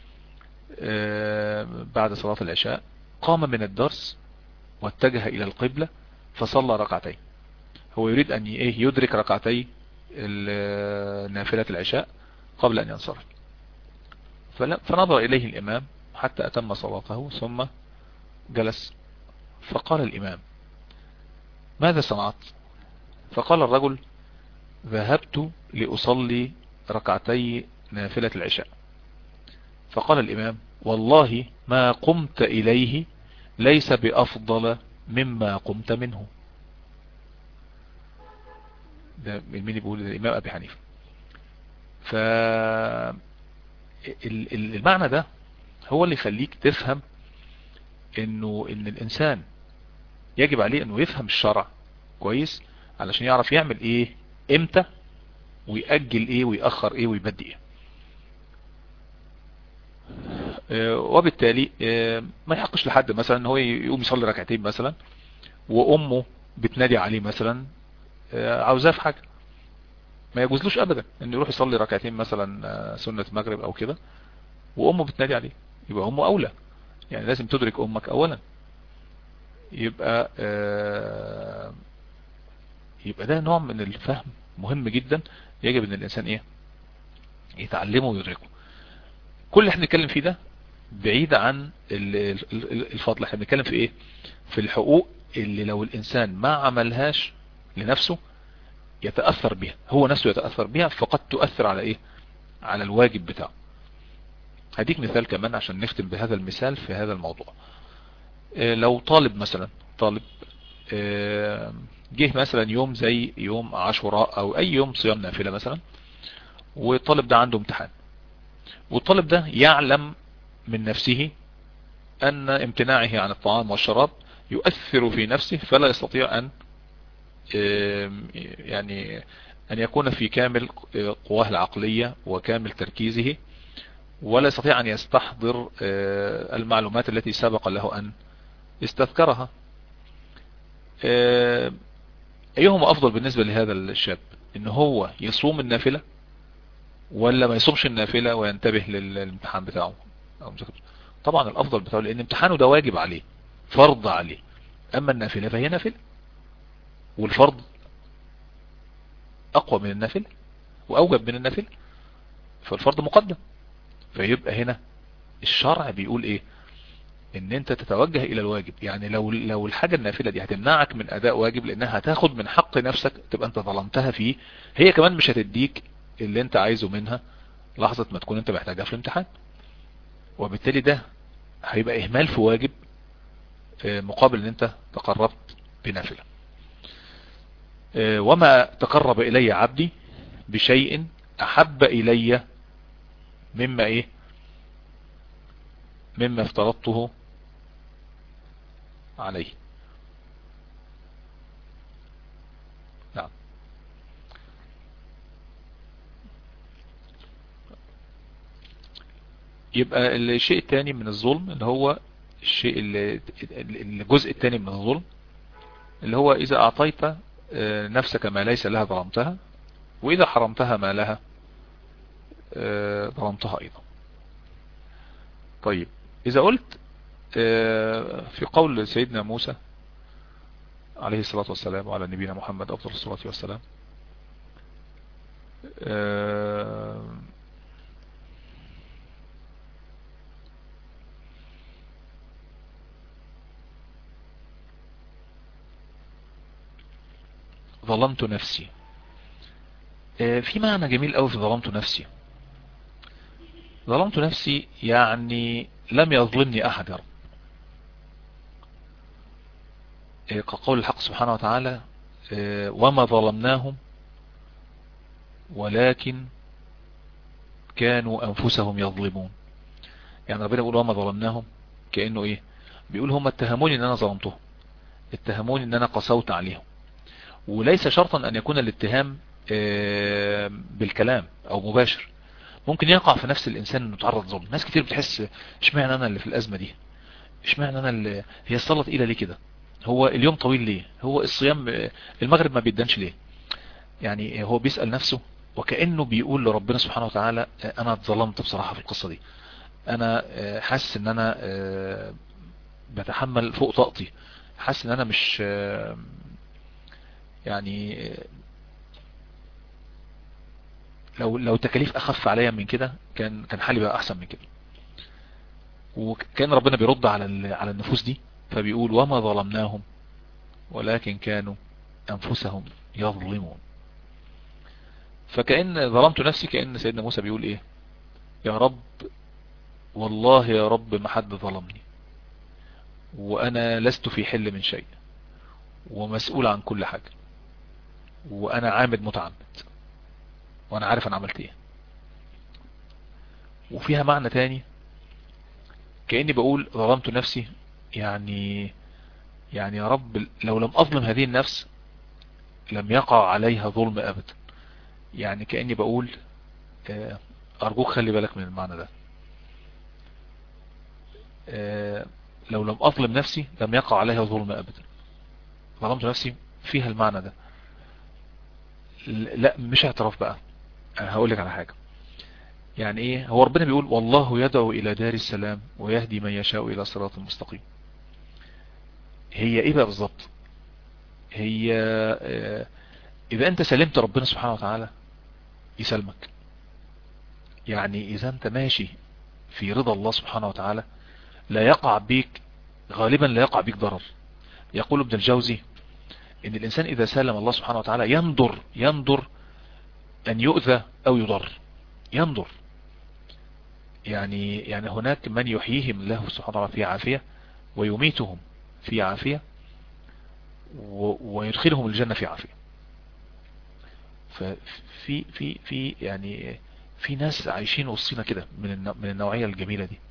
بعد صلاة العشاء قام من الدرس واتجه الى القبلة فصلى ركعتين هو يريد ان ايه يدرك ركعتي نافلة العشاء قبل ان ينصرف فنظر اليه الامام حتى اتم صلاته ثم جلس فقال الامام ماذا صنعت فقال الرجل ذهبت لأصلي ركعتي نافلة العشاء فقال الإمام والله ما قمت إليه ليس بأفضل مما قمت منه ده مين بيقول الإمام أبي حنيفة ف المعنى ده هو اللي يخليك تفهم انه ان الانسان يجب عليه انه يفهم الشرع كويس علشان يعرف يعمل ايه امتى ويأجل ايه ويأخر ايه ويبدي ايه وبالتالي ما يحقش لحد مثلا ان هو يقوم يصلي ركعتين مثلا وامه بتنادي عليه مثلا عاوزاه في حاجة ما يجوزلوش ابدا ان يروح يصلي ركعتين مثلا سنة مغرب او كده وامه بتنادي عليه يبقى امه اولى يعني لازم تدرك امك اولا يبقى يبقى ده نوع من الفهم مهم جدا يجب ان الانسان ايه يتعلمه ويدركه كل اللي احنا بنتكلم فيه ده بعيد عن الفضل احنا بنتكلم في ايه في الحقوق اللي لو الانسان ما عملهاش لنفسه يتأثر بها هو نفسه يتأثر بها فقد تؤثر على ايه على الواجب بتاعه هديك مثال كمان عشان نختم بهذا المثال في هذا الموضوع اه لو طالب مثلا طالب اه جه مثلا يوم زي يوم عاشوراء او اي يوم صيام نافلة مثلا والطالب ده عنده امتحان والطالب ده يعلم من نفسه ان امتناعه عن الطعام والشراب يؤثر في نفسه فلا يستطيع ان يعني ان يكون في كامل قواه العقلية وكامل تركيزه ولا يستطيع ان يستحضر المعلومات التي سبق له ان استذكرها ايهما افضل بالنسبة لهذا الشاب ان هو يصوم النافلة ولا ما يصومش النافلة وينتبه للامتحان بتاعه طبعا الافضل بتاعه لان امتحانه ده واجب عليه فرض عليه اما النافلة فهي نافلة والفرض اقوى من النافلة واوجب من النافلة فالفرض مقدم فيبقى هنا الشرع بيقول ايه ان انت تتوجه الى الواجب يعني لو لو الحاجة النافلة دي هتمنعك من اداء واجب لانها هتاخد من حق نفسك تبقى انت ظلمتها فيه هي كمان مش هتديك اللي انت عايزه منها لحظة ما تكون انت محتاجها في الامتحان وبالتالي ده هيبقى اهمال في واجب مقابل ان انت تقربت بنافلة وما تقرب الي عبدي بشيء احب الي مما ايه مما افترضته عليه نعم يبقى الشيء الثاني من الظلم اللي هو الشيء اللي الجزء الثاني من الظلم اللي هو اذا اعطيت نفسك ما ليس لها ظلمتها واذا حرمتها ما لها ظلمتها ايضا طيب اذا قلت في قول سيدنا موسى عليه الصلاة والسلام وعلى نبينا محمد افضل الصلاة والسلام ظلمت نفسي في معنى جميل قوي في ظلمت نفسي ظلمت نفسي يعني لم يظلمني احد يا رب كقول الحق سبحانه وتعالى وما ظلمناهم ولكن كانوا انفسهم يظلمون يعني ربنا بيقول وما ظلمناهم كأنه ايه بيقول هم اتهموني ان انا ظلمتهم اتهموني ان انا قسوت عليهم وليس شرطا ان يكون الاتهام بالكلام او مباشر ممكن يقع في نفس الانسان انه تعرض ظلم ناس كتير بتحس اشمعنى انا اللي في الازمة دي اشمعنى انا اللي هي الصلاة تقيلة ليه كده هو اليوم طويل ليه هو الصيام المغرب ما بيدنش ليه يعني هو بيسأل نفسه وكأنه بيقول لربنا سبحانه وتعالى انا اتظلمت بصراحة في القصة دي انا حاسس ان انا بتحمل فوق طاقتي حاسس ان انا مش يعني لو لو تكاليف اخف عليا من كده كان كان حالي بقى احسن من كده وكان ربنا بيرد على على النفوس دي فبيقول وما ظلمناهم ولكن كانوا انفسهم يظلمون فكأن ظلمت نفسي كأن سيدنا موسى بيقول ايه يا رب والله يا رب ما حد ظلمني وانا لست في حل من شيء ومسؤول عن كل حاجة وانا عامد متعمد وانا عارف انا عملت ايه وفيها معنى تاني كأني بقول ظلمت نفسي يعني يعني يا رب لو لم اظلم هذه النفس لم يقع عليها ظلم ابدا يعني كأني بقول ارجوك خلي بالك من المعنى ده لو لم اظلم نفسي لم يقع عليها ظلم ابدا ظلمت نفسي فيها المعنى ده لا مش اعتراف بقى انا هقول لك على حاجة يعني ايه هو ربنا بيقول والله يدعو الى دار السلام ويهدي من يشاء الى صراط المستقيم هي ايه بقى بالظبط هي اذا انت سلمت ربنا سبحانه وتعالى يسلمك يعني اذا انت ماشي في رضا الله سبحانه وتعالى لا يقع بيك غالبا لا يقع بيك ضرر يقول ابن الجوزي ان الانسان اذا سلم الله سبحانه وتعالى ينظر ينظر ان يؤذى او يضر ينظر يعني يعني هناك من يحييهم الله سبحانه وتعالى في عافية ويميتهم في عافية ويدخلهم الجنة في عافية ففي في في يعني في ناس عايشين وسطينا كده من من النوعية الجميلة دي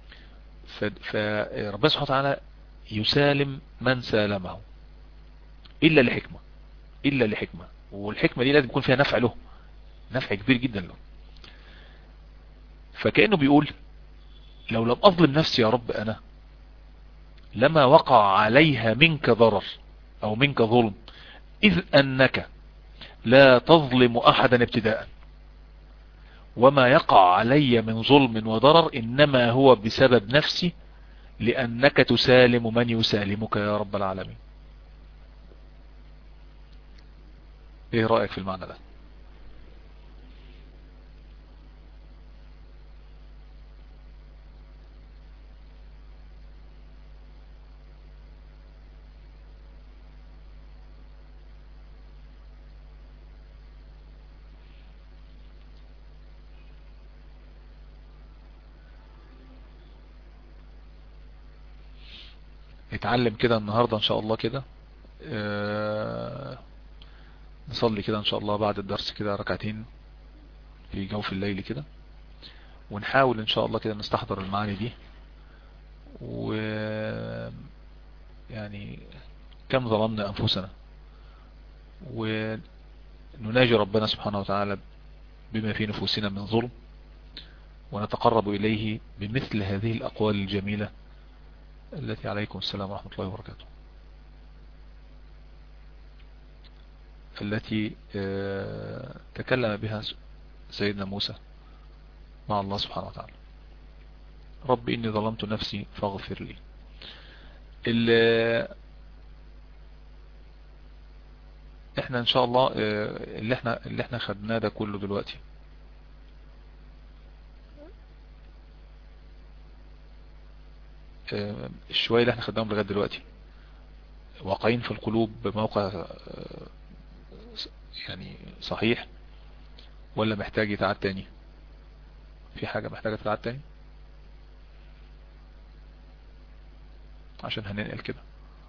فربنا سبحانه وتعالى يسالم من سالمه إلا لحكمة إلا لحكمة والحكمة دي لازم يكون فيها نفع له نفع كبير جدا له فكأنه بيقول لو لم أظلم نفسي يا رب أنا لما وقع عليها منك ضرر أو منك ظلم إذ أنك لا تظلم أحدا ابتداء وما يقع علي من ظلم وضرر إنما هو بسبب نفسي لأنك تسالم من يسالمك يا رب العالمين ايه رأيك في المعنى ده نتعلم كده النهاردة ان شاء الله كده نصلي كده ان شاء الله بعد الدرس كده ركعتين في جوف الليل كده ونحاول ان شاء الله كده نستحضر المعاني دي و يعني كم ظلمنا انفسنا ونناجي ربنا سبحانه وتعالى بما في نفوسنا من ظلم ونتقرب إليه بمثل هذه الأقوال الجميلة التي عليكم السلام ورحمة الله وبركاته التي تكلم بها سيدنا موسى مع الله سبحانه وتعالى رب إني ظلمت نفسي فاغفر لي احنا ان شاء الله اللي احنا اللي احنا خدناه ده كله دلوقتي الشوية اللي احنا خدناهم لغاية دلوقتي واقعين في القلوب بموقع يعني صحيح ولا محتاج يتعاد تاني في حاجة محتاجة تتعاد تاني عشان هننقل كده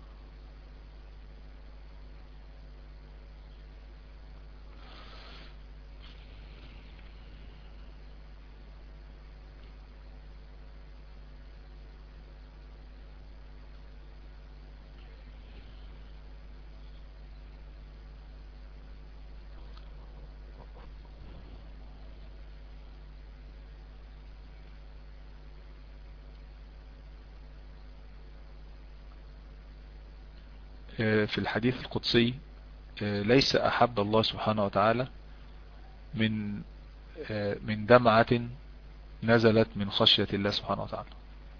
في الحديث القدسي ليس أحب الله سبحانه وتعالى من من دمعة نزلت من خشية الله سبحانه وتعالى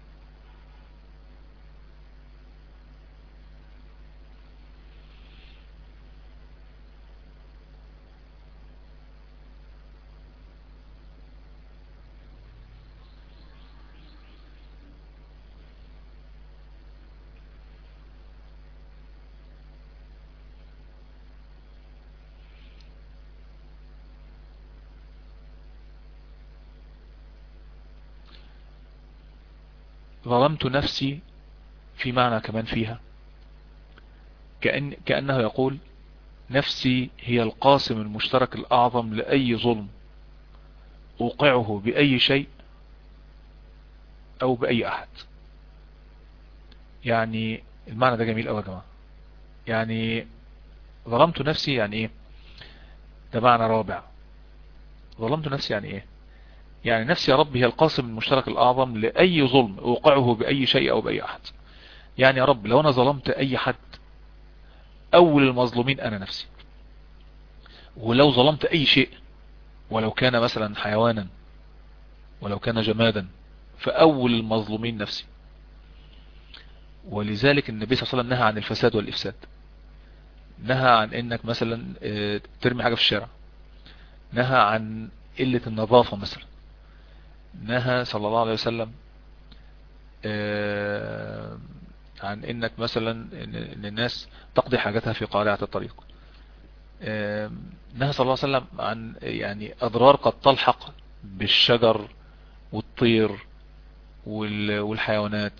ظلمت نفسي في معنى كمان فيها كأن كأنه يقول نفسي هي القاسم المشترك الأعظم لأي ظلم أوقعه بأي شيء أو بأي أحد يعني المعنى ده جميل أوي يا جماعة يعني ظلمت نفسي يعني إيه ده معنى رابع ظلمت نفسي يعني إيه يعني نفسي يا رب هي القاسم المشترك الأعظم لأي ظلم أوقعه بأي شيء أو بأي أحد يعني يا رب لو أنا ظلمت أي حد أول المظلومين أنا نفسي ولو ظلمت أي شيء ولو كان مثلا حيوانا ولو كان جمادا فأول المظلومين نفسي ولذلك النبي صلى الله عليه وسلم نهى عن الفساد والإفساد نهى عن انك مثلا ترمي حاجة في الشارع نهى عن قلة النظافة مثلا نهى صلى الله عليه وسلم عن انك مثلا ان الناس تقضي حاجتها في قارعة الطريق نهى صلى الله عليه وسلم عن يعني اضرار قد تلحق بالشجر والطير والحيوانات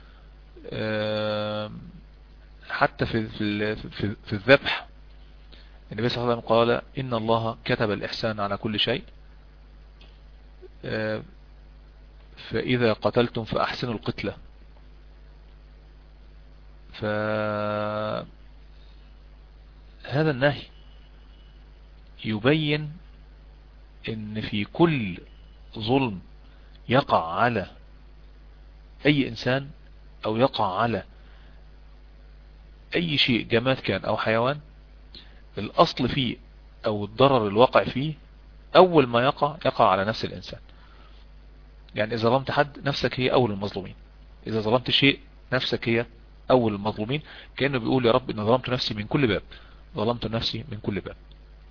حتى في في في, في الذبح النبي صلى الله عليه وسلم قال ان الله كتب الاحسان على كل شيء فإذا قتلتم فأحسنوا القتلة فهذا النهي يبين ان في كل ظلم يقع على اي انسان او يقع على اي شيء جماد كان او حيوان الاصل فيه او الضرر الواقع فيه اول ما يقع يقع على نفس الانسان يعني اذا ظلمت حد نفسك هي اول المظلومين اذا ظلمت شيء نفسك هي اول المظلومين كأنه بيقول يا رب ان ظلمت نفسي من كل باب ظلمت نفسي من كل باب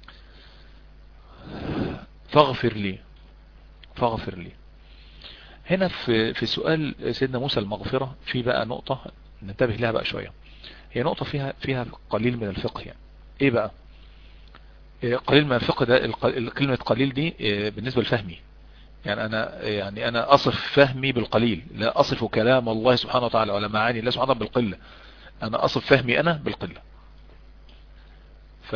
فاغفر لي فاغفر لي هنا في في سؤال سيدنا موسى المغفرة في بقى نقطة ننتبه لها بقى شوية هي نقطة فيها فيها قليل من الفقه يعني ايه بقى قليل من الفقه ده كلمة قليل دي بالنسبة لفهمي يعني انا يعني انا اصف فهمي بالقليل لا اصف كلام الله سبحانه وتعالى ولا معاني الله سبحانه وتعالى بالقلة انا اصف فهمي انا بالقلة ف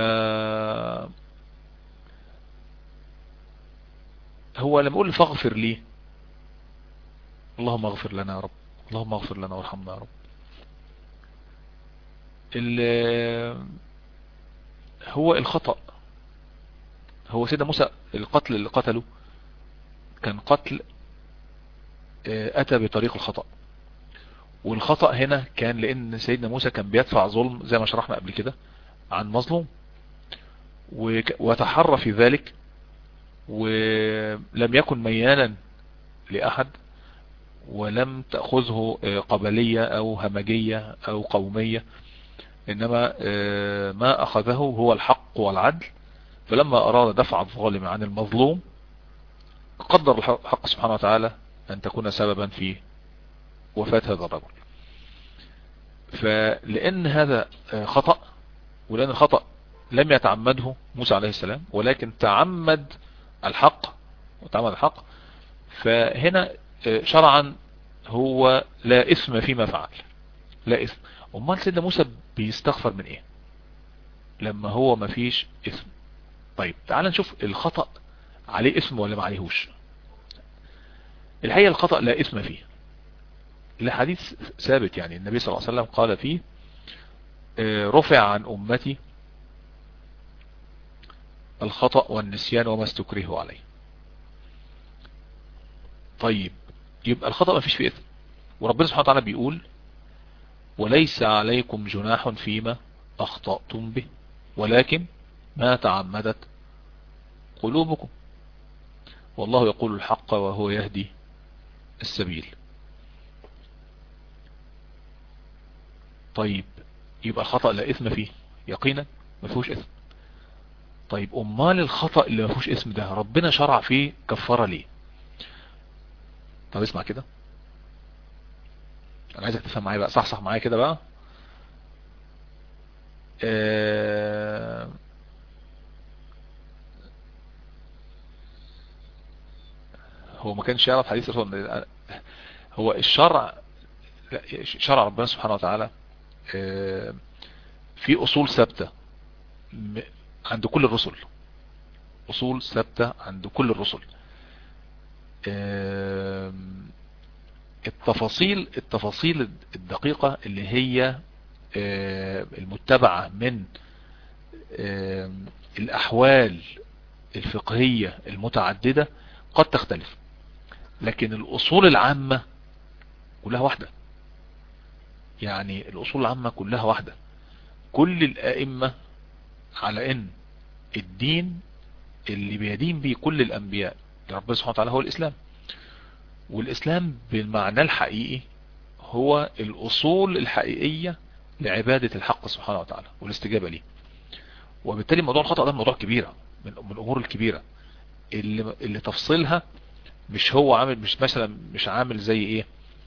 هو لما اقول فاغفر لي اللهم اغفر لنا يا رب اللهم اغفر لنا وارحمنا يا رب هو الخطأ هو سيدنا موسى القتل اللي قتله كان قتل آه، اتى بطريق الخطأ والخطأ هنا كان لان سيدنا موسى كان بيدفع ظلم زي ما شرحنا قبل كده عن مظلوم وتحرى في ذلك ولم يكن ميانا لأحد ولم تأخذه آه، قبلية أو همجية أو قومية إنما آه، ما أخذه هو الحق والعدل فلما أراد دفع الظالم عن المظلوم قدر الحق سبحانه وتعالى أن تكون سببا في وفاة هذا الرجل فلأن هذا آه، خطأ ولأن الخطأ لم يتعمده موسى عليه السلام ولكن تعمد الحق وتعمد الحق فهنا آه، شرعا هو لا اسم فيما فعل لا اسم امال سيدنا موسى بيستغفر من ايه لما هو ما فيش اسم طيب تعال نشوف الخطأ عليه اسم ولا ما عليهوش الحقيقة الخطأ لا اسم فيه الحديث ثابت يعني النبي صلى الله عليه وسلم قال فيه آه، رفع عن أمتي الخطأ والنسيان وما استكرهوا عليه طيب يبقى الخطأ ما فيش فيه إثم وربنا سبحانه وتعالى بيقول وليس عليكم جناح فيما أخطأتم به ولكن ما تعمدت قلوبكم والله يقول الحق وهو يهدي السبيل طيب يبقى الخطأ لا إثم فيه يقينا ما فيهوش إثم طيب امال الخطأ اللي ما فيهوش اسم ده ربنا شرع فيه كفارة ليه طب اسمع كده انا عايزك تفهم معايا بقى صح صح معايا كده بقى آه هو ما كانش يعرف حديث الرسول هو الشرع شرع ربنا سبحانه وتعالى آه في اصول ثابته عند كل الرسل اصول ثابتة عند كل الرسل التفاصيل التفاصيل الدقيقة اللي هي المتبعة من الاحوال الفقهية المتعددة قد تختلف لكن الاصول العامة كلها واحدة يعني الاصول العامة كلها واحدة كل الائمة على ان الدين اللي بيدين به كل الانبياء ربنا سبحانه وتعالى هو الاسلام والاسلام بالمعنى الحقيقي هو الاصول الحقيقية لعبادة الحق سبحانه وتعالى والاستجابة ليه وبالتالي موضوع الخطأ ده موضوع كبيرة من, من الامور الكبيرة اللي, اللي تفصيلها مش هو عامل مش مثلا مش عامل زي ايه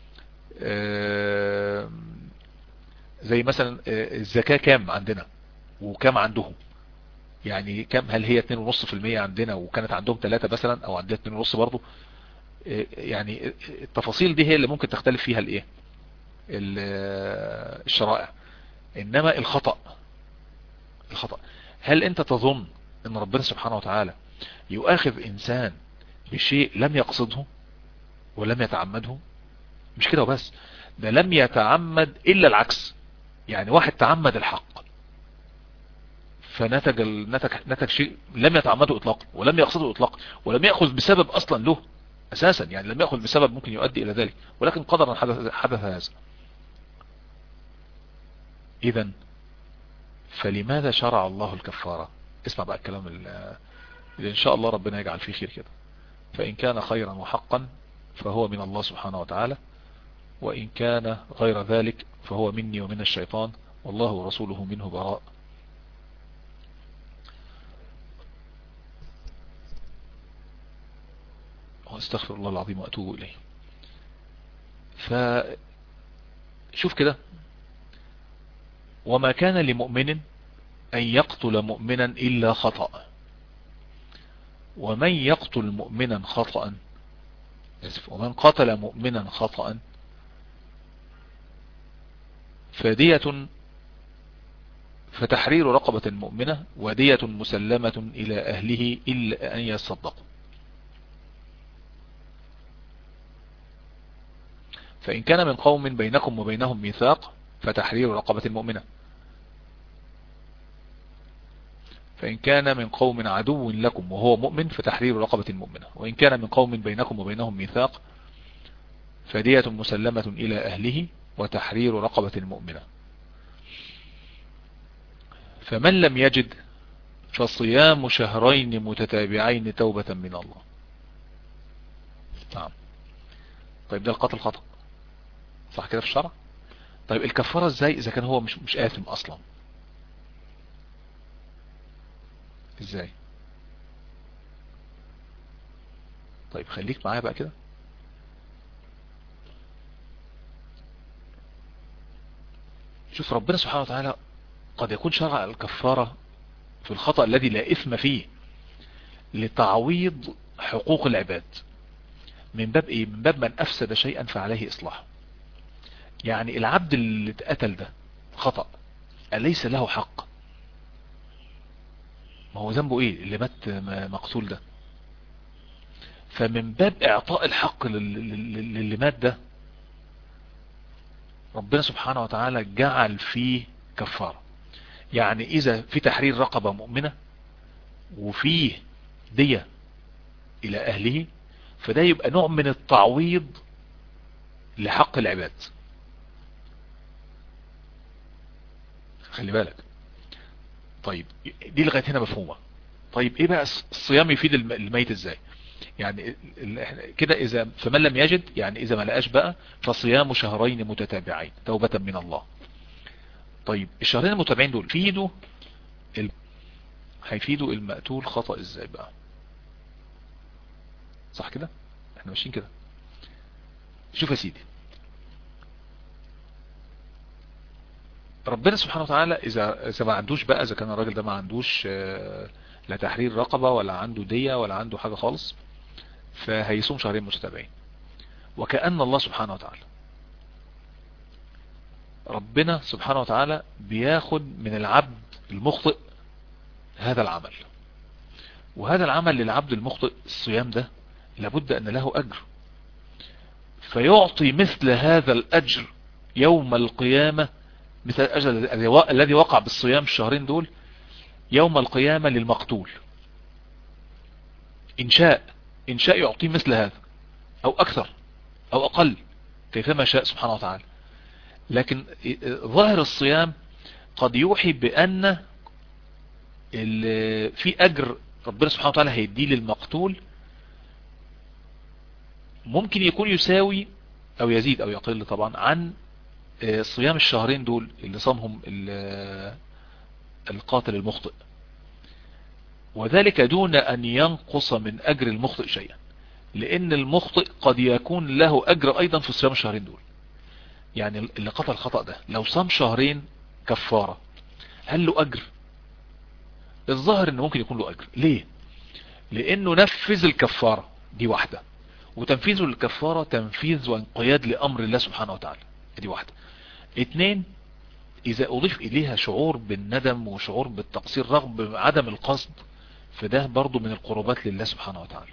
آه زي مثلا آه الزكاة كام عندنا وكام عندهم يعني كم هل هي 2.5% عندنا وكانت عندهم 3 مثلا او عندنا 2.5 برضه يعني التفاصيل دي هي اللي ممكن تختلف فيها الايه الشرائع انما الخطأ الخطأ هل انت تظن ان ربنا سبحانه وتعالى يؤاخذ انسان بشيء لم يقصده ولم يتعمده مش كده وبس ده لم يتعمد الا العكس يعني واحد تعمد الحق فنتج نتج نتج شيء لم يتعمده اطلاقا ولم يقصده اطلاقا ولم ياخذ بسبب اصلا له اساسا يعني لم ياخذ بسبب ممكن يؤدي الى ذلك ولكن قدرا حدث, حدث هذا اذا فلماذا شرع الله الكفارة اسمع بقى الكلام اللي ان شاء الله ربنا يجعل فيه خير كده فان كان خيرا وحقا فهو من الله سبحانه وتعالى وان كان غير ذلك فهو مني ومن الشيطان والله ورسوله منه براء واستغفر الله العظيم واتوب اليه فشوف كده وما كان لمؤمن ان يقتل مؤمنا الا خطأ ومن يقتل مؤمنا خطأ اسف ومن قتل مؤمنا خطأ فدية فتحرير رقبة مؤمنة ودية مسلمة إلى أهله إلا أن يصدقوا فإن كان من قوم بينكم وبينهم ميثاق فتحرير رقبة مؤمنة فإن كان من قوم عدو لكم وهو مؤمن فتحرير رقبة مؤمنة وإن كان من قوم بينكم وبينهم ميثاق فدية مسلمة إلى أهله وتحرير رقبة مؤمنة فمن لم يجد فصيام شهرين متتابعين توبة من الله نعم طيب ده القتل خطأ صح كده في الشرع طيب الكفارة ازاي اذا كان هو مش مش آثم اصلا ازاي طيب خليك معايا بقى كده شوف ربنا سبحانه وتعالى قد يكون شرع الكفارة في الخطأ الذي لا إثم فيه لتعويض حقوق العباد من باب ايه من باب من افسد شيئا فعليه اصلاحه يعني العبد اللي اتقتل ده خطأ أليس له حق ما هو ذنبه ايه اللي مات مقتول ده فمن باب اعطاء الحق للي مات ده ربنا سبحانه وتعالى جعل فيه كفارة يعني اذا في تحرير رقبة مؤمنة وفيه دية الى اهله فده يبقى نوع من التعويض لحق العباد خلي بالك طيب دي لغاية هنا مفهومة طيب ايه بقى الصيام يفيد الميت ازاي يعني كده اذا فمن لم يجد يعني اذا ما لقاش بقى فصيام شهرين متتابعين توبة من الله طيب الشهرين المتابعين دول فيدوا ال... هيفيدوا المقتول خطأ ازاي بقى صح كده احنا ماشيين كده شوف يا سيدي ربنا سبحانه وتعالى اذا اذا ما عندوش بقى اذا كان الراجل ده ما عندوش لا تحرير رقبة ولا عنده دية ولا عنده حاجة خالص فهيصوم شهرين متتابعين وكأن الله سبحانه وتعالى ربنا سبحانه وتعالى بياخد من العبد المخطئ هذا العمل وهذا العمل للعبد المخطئ الصيام ده لابد ان له اجر فيعطي مثل هذا الاجر يوم القيامة مثل الأجل الذي وقع بالصيام الشهرين دول يوم القيامة للمقتول إن شاء إن شاء يعطيه مثل هذا أو أكثر أو أقل كيفما شاء سبحانه وتعالى لكن ظاهر الصيام قد يوحي بأن في أجر ربنا سبحانه وتعالى هيديه للمقتول ممكن يكون يساوي أو يزيد أو يقل طبعا عن صيام الشهرين دول اللي صامهم القاتل المخطئ وذلك دون أن ينقص من أجر المخطئ شيئا لأن المخطئ قد يكون له أجر أيضا في صيام الشهرين دول يعني اللي قتل الخطأ ده لو صام شهرين كفارة هل له أجر الظاهر أنه ممكن يكون له أجر ليه لأنه نفذ الكفارة دي واحدة وتنفيذه للكفارة تنفيذ وانقياد لأمر الله سبحانه وتعالى دي واحدة اتنين اذا اضيف اليها شعور بالندم وشعور بالتقصير رغم عدم القصد فده برضو من القربات لله سبحانه وتعالى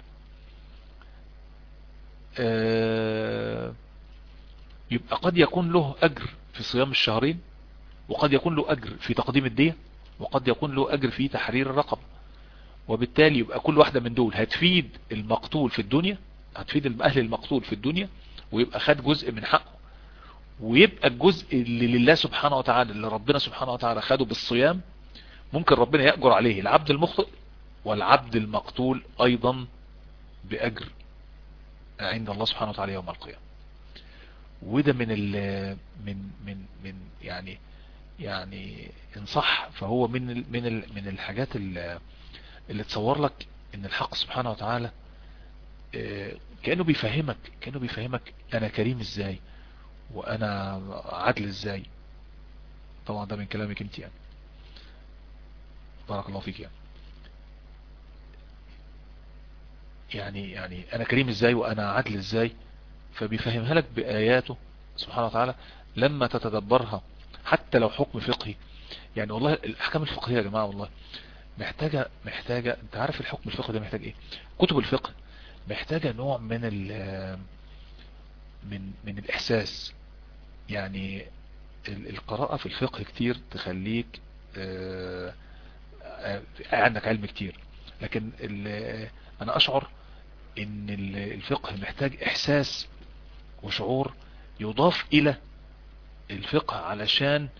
آه يبقى قد يكون له اجر في صيام الشهرين وقد يكون له اجر في تقديم الدية وقد يكون له اجر في تحرير الرقبة وبالتالي يبقى كل واحدة من دول هتفيد المقتول في الدنيا هتفيد اهل المقتول في الدنيا ويبقى خد جزء من حقه ويبقى الجزء اللي لله سبحانه وتعالى اللي ربنا سبحانه وتعالى خده بالصيام ممكن ربنا يأجر عليه العبد المخطئ والعبد المقتول ايضا بأجر عند الله سبحانه وتعالى يوم القيامة وده من ال من من من يعني يعني ان صح فهو من ال من ال من الحاجات اللي, اللي تصور لك ان الحق سبحانه وتعالى كأنه بيفهمك كأنه بيفهمك انا كريم ازاي وانا عدل ازاي طبعا ده من كلامك انت يعني بارك الله فيك يعني يعني يعني انا كريم ازاي وانا عدل ازاي فبيفهمها لك بآياته سبحانه وتعالى لما تتدبرها حتى لو حكم فقهي يعني والله الاحكام الفقهية يا جماعة والله محتاجة محتاجة انت عارف الحكم الفقهي ده محتاج ايه كتب الفقه محتاجة نوع من ال من من الاحساس يعني القراءة في الفقه كتير تخليك اه عندك علم كتير لكن انا اشعر ان الفقه محتاج احساس وشعور يضاف الى الفقه علشان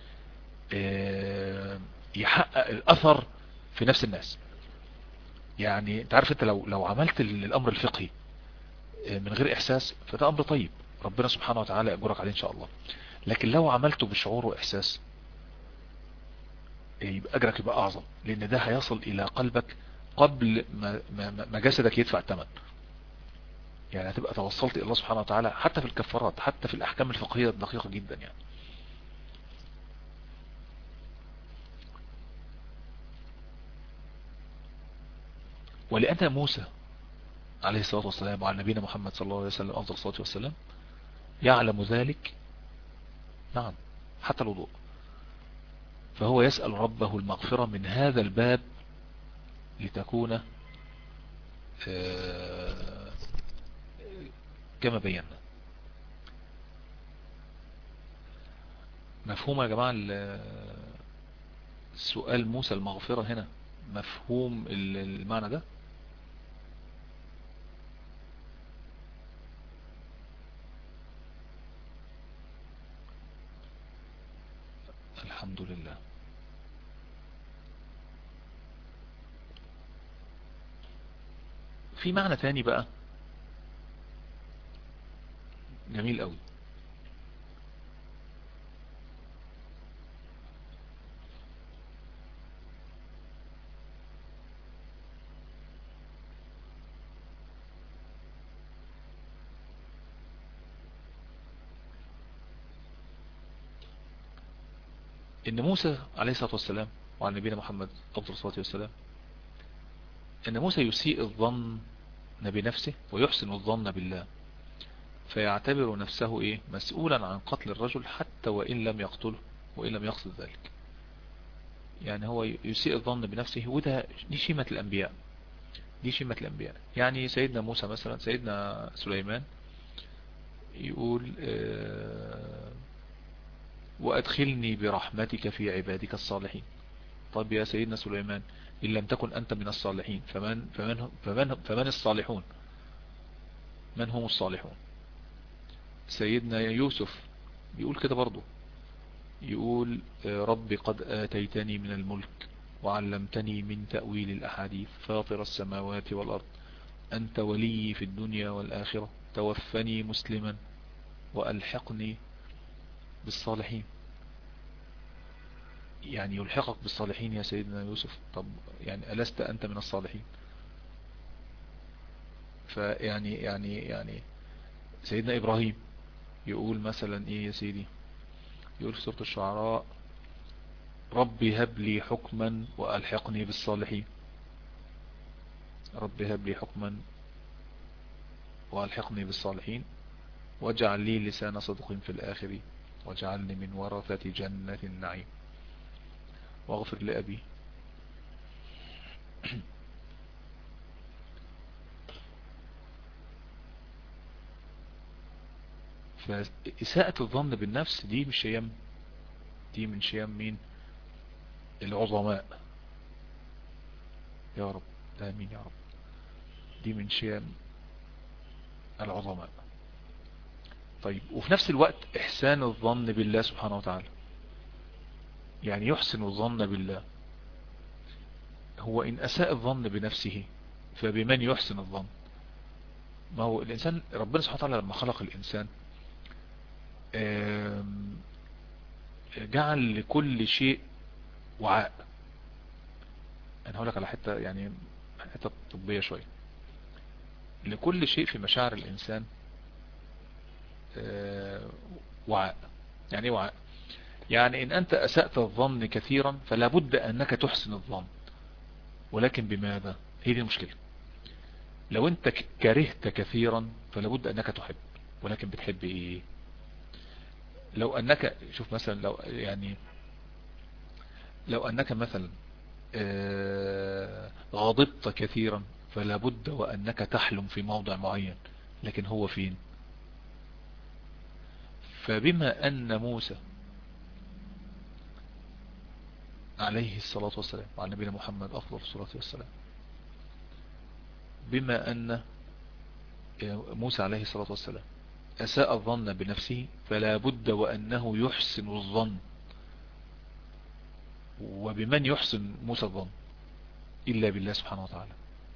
يحقق الاثر في نفس الناس يعني انت عارف انت لو لو عملت الامر الفقهي من غير احساس فده امر طيب ربنا سبحانه وتعالى يأجرك عليه ان شاء الله لكن لو عملته بشعور واحساس يبقى اجرك يبقى اعظم لان ده هيصل الى قلبك قبل ما, ما, ما جسدك يدفع الثمن يعني هتبقى توصلت الى الله سبحانه وتعالى حتى في الكفارات حتى في الاحكام الفقهية الدقيقة جدا يعني ولأن موسى عليه الصلاة والسلام وعلى نبينا محمد صلى الله عليه وسلم أفضل الصلاة والسلام يعلم ذلك نعم حتى الوضوء فهو يسأل ربه المغفرة من هذا الباب لتكون كما بينا مفهوم يا جماعة السؤال موسى المغفرة هنا مفهوم المعنى ده الحمد لله في معنى تاني بقى جميل قوي ان موسى عليه الصلاة والسلام وعلى نبينا محمد افضل الصلاة والسلام ان موسى يسيء الظن بنفسه ويحسن الظن بالله فيعتبر نفسه ايه مسؤولا عن قتل الرجل حتى وان لم يقتله وان لم يقصد ذلك يعني هو يسيء الظن بنفسه وده دي شيمة الانبياء دي شيمة الانبياء يعني سيدنا موسى مثلا سيدنا سليمان يقول آه وأدخلني برحمتك في عبادك الصالحين طب يا سيدنا سليمان إن لم تكن أنت من الصالحين فمن, فمن, فمن, فمن الصالحون من هم الصالحون سيدنا يوسف يقول كده برضو يقول ربي قد آتيتني من الملك وعلمتني من تأويل الأحاديث فاطر السماوات والأرض أنت ولي في الدنيا والآخرة توفني مسلما وألحقني بالصالحين يعني يلحقك بالصالحين يا سيدنا يوسف طب يعني ألست أنت من الصالحين فيعني يعني يعني سيدنا إبراهيم يقول مثلا إيه يا سيدي يقول في سورة الشعراء ربي هب لي حكما وألحقني بالصالحين ربي هب لي حكما وألحقني بالصالحين واجعل لي لسان صدق في الآخرين واجعلني من ورثة جنة النعيم واغفر لأبي فإساءة الظن بالنفس دي مش شيام دي من شيام مين العظماء يا رب آمين يا رب دي من شيام العظماء طيب وفي نفس الوقت إحسان الظن بالله سبحانه وتعالى يعني يحسن الظن بالله هو إن أساء الظن بنفسه فبمن يحسن الظن ما هو الإنسان ربنا سبحانه وتعالى لما خلق الإنسان جعل لكل شيء وعاء أنا هقول لك على حتة يعني حتة طبية شوية لكل شيء في مشاعر الإنسان وعاء يعني ايه وعاء يعني ان انت اسأت الظن كثيرا فلا بد انك تحسن الظن ولكن بماذا هي دي المشكلة لو انت كرهت كثيرا فلابد انك تحب ولكن بتحب ايه لو انك شوف مثلا لو يعني لو انك مثلا آه، غضبت كثيرا فلابد وانك تحلم في موضع معين لكن هو فين فبما ان موسى عليه الصلاة والسلام وعلى نبينا محمد أفضل الصلاة والسلام بما أن موسى عليه الصلاة والسلام أساء الظن بنفسه فلا بد وأنه يحسن الظن وبمن يحسن موسى الظن إلا بالله سبحانه وتعالى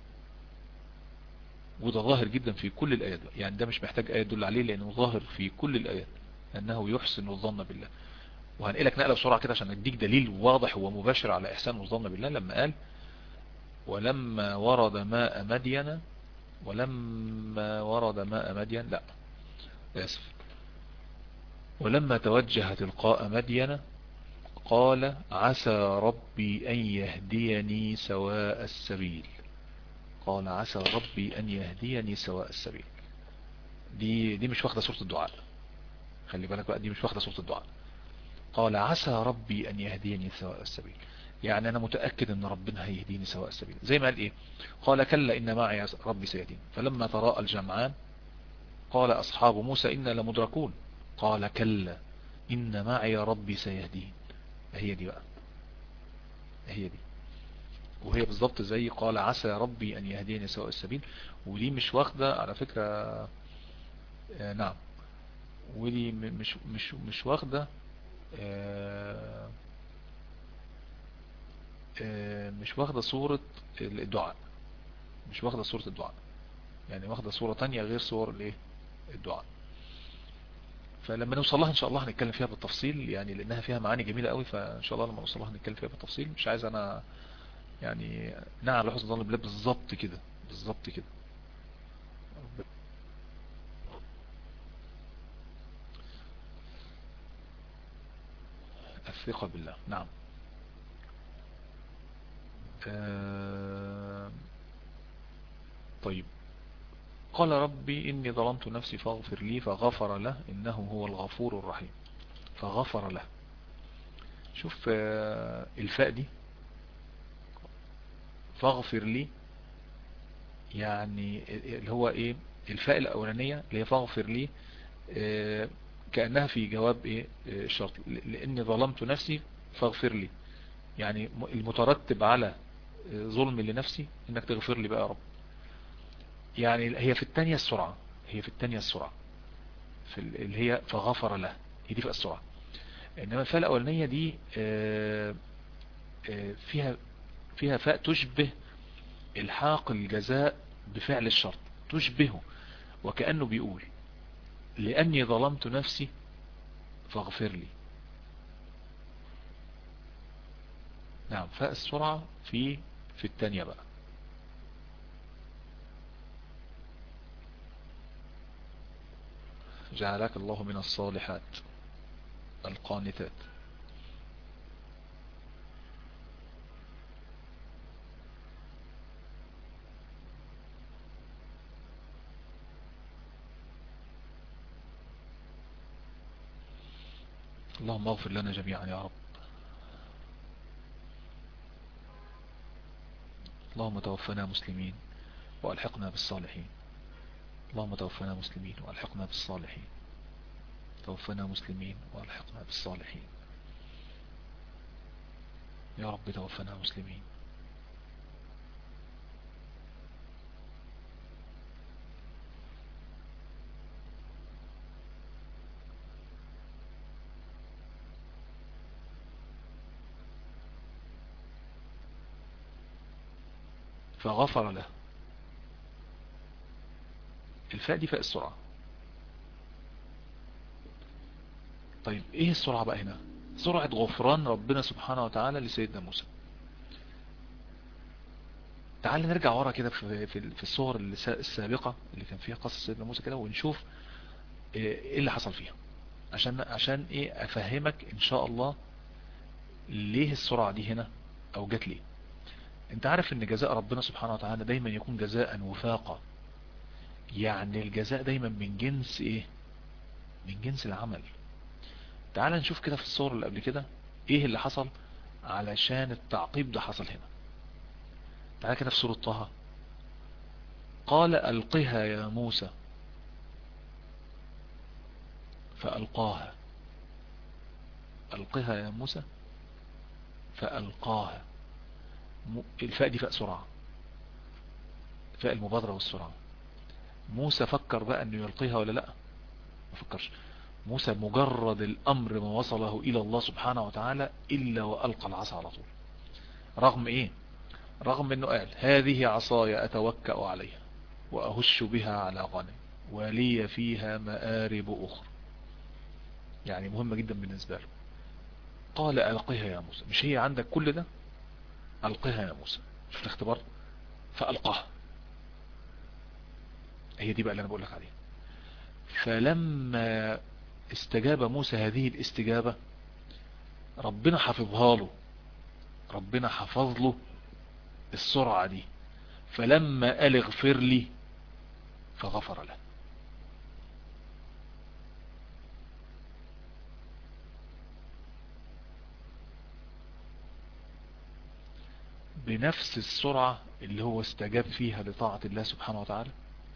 وده ظاهر جدا في كل الآيات يعني ده مش محتاج آية تدل عليه لأنه ظاهر في كل الآيات أنه يحسن الظن بالله وهنقلك نقلة بسرعة كده عشان اديك دليل واضح ومباشر على إحسان الظن بالله لما قال ولما ورد ماء مدين ولما ورد ماء مدين لا آسف ولما توجه تلقاء مدين قال عسى ربي أن يهديني سواء السبيل قال عسى ربي أن يهديني سواء السبيل دي دي مش واخدة سورة الدعاء خلي بالك بقى دي مش واخدة سورة الدعاء قال عسى ربي أن يهديني سواء السبيل يعني أنا متأكد أن ربنا هيهديني سواء السبيل زي ما قال إيه قال كلا إن معي ربي سيهدين فلما تراءى الجمعان قال أصحاب موسى إنا لمدركون قال كلا إن معي ربي سيهدين هي دي بقى هي دي وهي بالضبط زي قال عسى ربي أن يهديني سواء السبيل ودي مش واخدة على فكرة آه نعم ودي مش مش مش واخدة آه آه مش واخدة صورة الدعاء مش واخدة صورة الدعاء يعني واخدة صورة تانية غير صور الايه الدعاء فلما نوصل لها ان شاء الله هنتكلم فيها بالتفصيل يعني لانها فيها معاني جميلة قوي فان شاء الله لما نوصل لها هنتكلم فيها بالتفصيل مش عايز انا يعني نعم على حسن ظن بالله بالظبط كده بالظبط كده الثقة بالله نعم آه طيب قال ربي إني ظلمت نفسي فاغفر لي فغفر له إنه هو الغفور الرحيم فغفر له شوف آه الفاء دي فاغفر لي يعني اللي هو ايه الفاء الاولانية اللي هي فاغفر لي آه كأنها في جواب ايه الشرط لاني ظلمت نفسي فاغفر لي يعني المترتب على ظلمي لنفسي انك تغفر لي بقى يا رب يعني هي في الثانية السرعة هي في الثانية السرعة في اللي هي فغفر له هي دي في السرعة انما الفاء الاولانية دي آه آه فيها فيها فاء تشبه الحاق الجزاء بفعل الشرط تشبهه وكأنه بيقول لأني ظلمت نفسي فاغفر لي نعم فاء السرعة في في الثانية بقى جعلك الله من الصالحات القانتات اللهم اغفر لنا جميعا يا رب اللهم توفنا مسلمين وألحقنا بالصالحين اللهم توفنا مسلمين وألحقنا بالصالحين توفنا مسلمين وألحقنا بالصالحين يا رب توفنا مسلمين فغفر له الفاء دي فاء السرعة طيب ايه السرعة بقى هنا سرعة غفران ربنا سبحانه وتعالى لسيدنا موسى تعال نرجع ورا كده في, في, في الصور السابقة اللي كان فيها قصة سيدنا موسى كده ونشوف ايه اللي حصل فيها عشان عشان ايه افهمك ان شاء الله ليه السرعة دي هنا او جت ليه انت عارف ان جزاء ربنا سبحانه وتعالى دايما يكون جزاء وفاقا يعني الجزاء دايما من جنس ايه من جنس العمل تعال نشوف كده في الصور اللي قبل كده ايه اللي حصل علشان التعقيب ده حصل هنا تعال كده في سورة طه قال ألقها يا موسى فألقاها ألقها يا موسى فألقاها الفاء دي فاء سرعة فاء المبادرة والسرعة موسى فكر بقى انه يلقيها ولا لا ما فكرش موسى مجرد الامر ما وصله الى الله سبحانه وتعالى الا والقى العصا على طول رغم ايه رغم انه قال هذه عصاي اتوكأ عليها واهش بها على غنم ولي فيها مآرب اخرى يعني مهمة جدا بالنسبة له قال ألقها يا موسى مش هي عندك كل ده ألقها يا موسى شفت الاختبار فألقاها هي دي بقى اللي أنا بقول لك عليها فلما استجاب موسى هذه الاستجابة ربنا حفظها له ربنا حفظ له السرعة دي فلما قال اغفر لي فغفر له بنفس السرعة اللي هو استجاب فيها لطاعة الله سبحانه وتعالى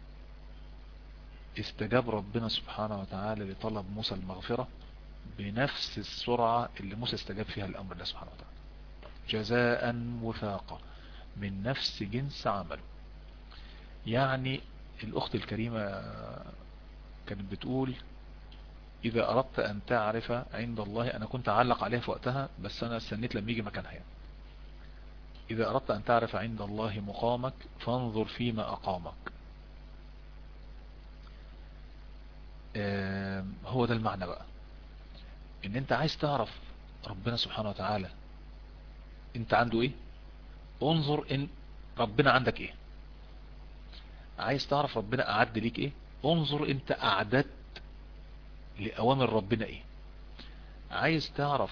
استجاب ربنا سبحانه وتعالى لطلب موسى المغفرة بنفس السرعة اللي موسى استجاب فيها الأمر الله سبحانه وتعالى جزاء وفاقا من نفس جنس عمله يعني الأخت الكريمة كانت بتقول إذا أردت أن تعرف عند الله أنا كنت أعلق عليها في وقتها بس أنا استنيت لما يجي مكانها يعني. إذا أردت أن تعرف عند الله مقامك فانظر فيما أقامك هو ده المعنى بقى ان انت عايز تعرف ربنا سبحانه وتعالى انت عنده ايه انظر ان ربنا عندك ايه عايز تعرف ربنا اعد ليك ايه انظر انت اعددت لأوامر ربنا ايه عايز تعرف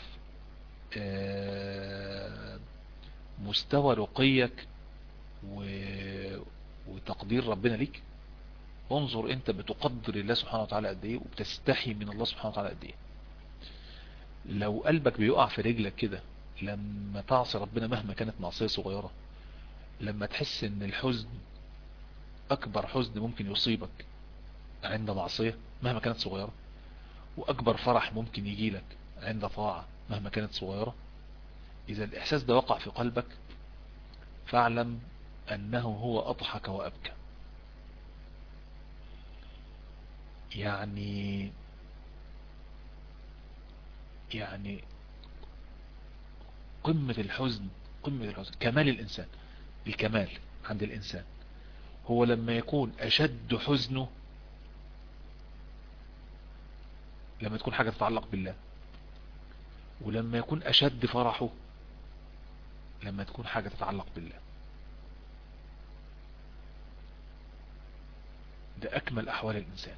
مستوى رقيك وتقدير ربنا ليك انظر انت بتقدر الله سبحانه وتعالى قد ايه وبتستحي من الله سبحانه وتعالى قد ايه لو قلبك بيقع في رجلك كده لما تعصي ربنا مهما كانت معصية صغيرة لما تحس ان الحزن اكبر حزن ممكن يصيبك عند معصية مهما كانت صغيرة واكبر فرح ممكن يجيلك عند طاعة مهما كانت صغيرة اذا الاحساس ده وقع في قلبك فاعلم انه هو اضحك وابكى يعني يعني قمة الحزن قمة الحزن كمال الإنسان الكمال عند الإنسان هو لما يكون أشد حزنه لما تكون حاجة تتعلق بالله ولما يكون أشد فرحه لما تكون حاجة تتعلق بالله ده أكمل أحوال الإنسان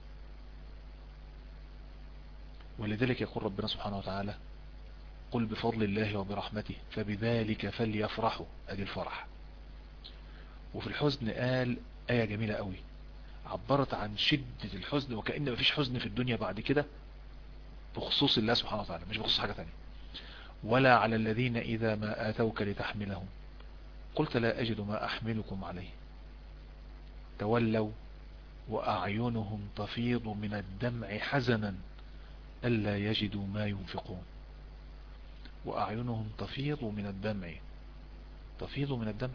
ولذلك يقول ربنا سبحانه وتعالى قل بفضل الله وبرحمته فبذلك فليفرحوا ادي الفرح وفي الحزن قال آية جميلة قوي عبرت عن شدة الحزن وكأن مفيش حزن في الدنيا بعد كده بخصوص الله سبحانه وتعالى مش بخصوص حاجة تانية ولا على الذين إذا ما آتوك لتحملهم قلت لا أجد ما أحملكم عليه تولوا وأعينهم تفيض من الدمع حزنا ألا يجدوا ما ينفقون وأعينهم تفيض من الدمع تفيض من الدمع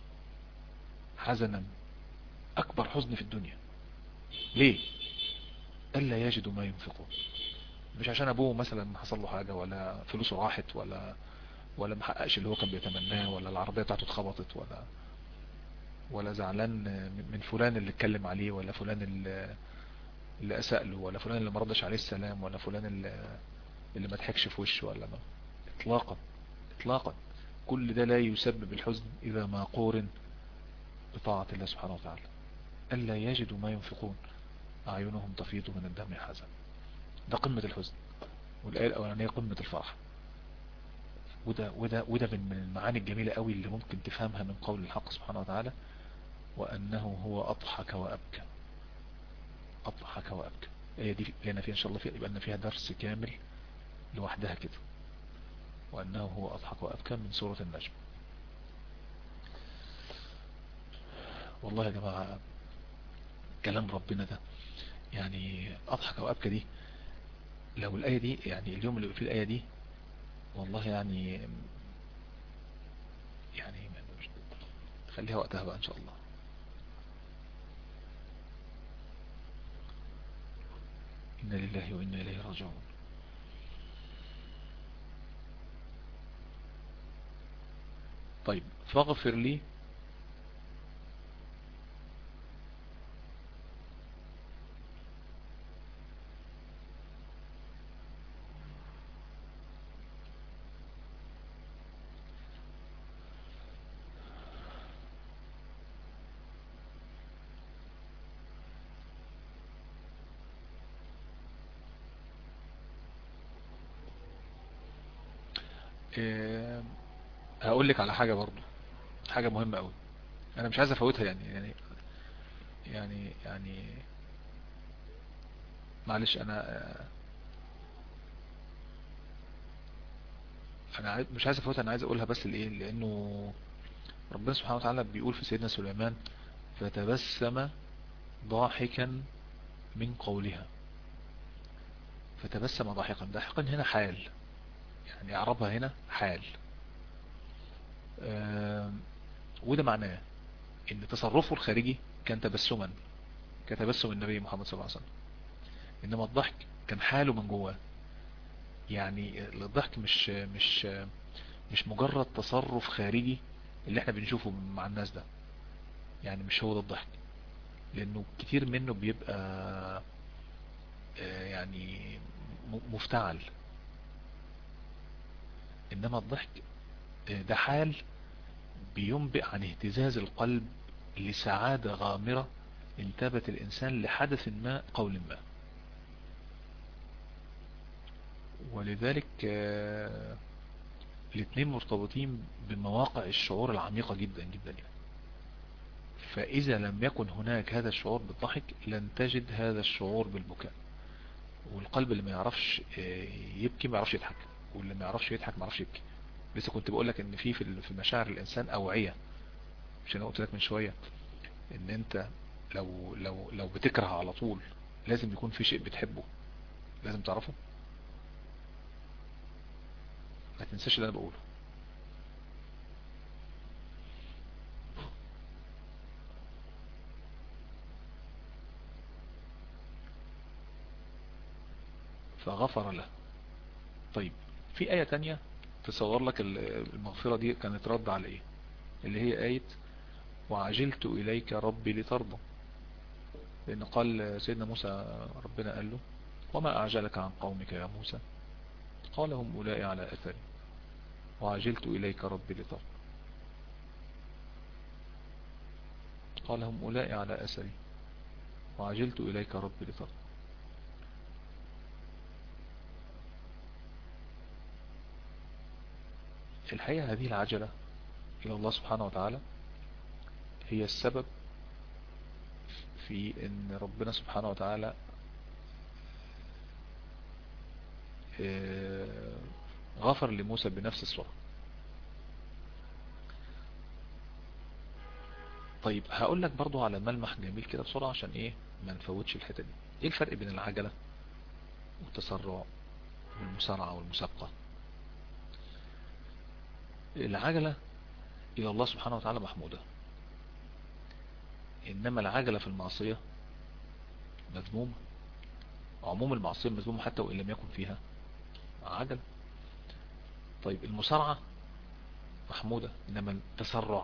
حزنا أكبر حزن في الدنيا ليه ألا يجدوا ما ينفقون مش عشان أبوه مثلا حصل له حاجة ولا فلوسه راحت ولا ولا محققش اللي هو كان بيتمناه ولا العربية بتاعته اتخبطت ولا ولا زعلان من فلان اللي اتكلم عليه ولا فلان اللي اللي اساء له ولا فلان اللي ما ردش عليه السلام ولا فلان اللي, اللي ما ضحكش في وشه ولا ما اطلاقا اطلاقا كل ده لا يسبب الحزن اذا ما قورن بطاعة الله سبحانه وتعالى الا يجدوا ما ينفقون اعينهم تفيض من الدم حزن ده قمة الحزن والآية الأولانية قمة الفرح وده, وده, وده من المعاني الجميلة قوي اللي ممكن تفهمها من قول الحق سبحانه وتعالى وأنه هو أضحك وأبكى أضحك وأبكى هي دي لأن فيها إن شاء الله فيها يبقى لنا فيها درس كامل لوحدها كده وأنه هو أضحك وأبكى من سورة النجم والله يا جماعة كلام ربنا ده يعني أضحك وأبكى دي لو الآية دي يعني اليوم اللي في الآية دي والله يعني يعني خليها وقتها بقى إن شاء الله إنا لله وإنا إليه راجعون طيب فاغفر لي إيه هقول لك على حاجة برضو حاجة مهمة قوي انا مش عايز افوتها يعني يعني يعني يعني معلش انا انا عايز مش عايز افوتها انا عايز اقولها بس لايه لانه ربنا سبحانه وتعالى بيقول في سيدنا سليمان فتبسم ضاحكا من قولها فتبسم ضاحكا ضاحكا هنا حال يعني اعربها هنا حال وده معناه ان تصرفه الخارجي كان تبسما كتبسم النبي محمد صلى الله عليه وسلم انما الضحك كان حاله من جواه يعني الضحك مش مش مش مجرد تصرف خارجي اللي احنا بنشوفه مع الناس ده يعني مش هو ده الضحك لانه كتير منه بيبقى يعني مفتعل انما الضحك ده حال بينبئ عن اهتزاز القلب لسعادة غامرة انتابت الانسان لحدث ما قول ما ولذلك الاثنين مرتبطين بمواقع الشعور العميقة جدا جدا يعني فإذا لم يكن هناك هذا الشعور بالضحك لن تجد هذا الشعور بالبكاء والقلب اللي ما يعرفش يبكي ما يعرفش يضحك واللي ما يعرفش يضحك ما يعرفش يبكي لسه كنت بقول لك ان في في مشاعر الانسان اوعية مش انا قلت لك من شوية ان انت لو لو لو بتكره على طول لازم يكون في شيء بتحبه لازم تعرفه ما تنساش اللي انا بقوله فغفر له طيب في آية تانية تصور لك المغفرة دي كانت رد على ايه اللي هي آية وعجلت إليك ربي لترضى لأن قال سيدنا موسى ربنا قال له وما أعجلك عن قومك يا موسى قال هم أولئي على أثري وعجلت إليك ربي لترضى قال هم أولئي على أثري وعجلت إليك ربي لترضى الحقيقة هذه العجلة إلى الله سبحانه وتعالى هي السبب في ان ربنا سبحانه وتعالى غفر لموسى بنفس الصورة طيب هقول لك برضو على ملمح جميل كده بسرعة عشان ايه ما نفوتش الحتة دي ايه الفرق بين العجلة والتسرع والمسارعة والمسابقة العجلة الى الله سبحانه وتعالى محمودة انما العجلة في المعصية مذمومة عموم المعصية مذمومة حتى وإن لم يكن فيها عجلة طيب المسارعة محمودة إنما التسرع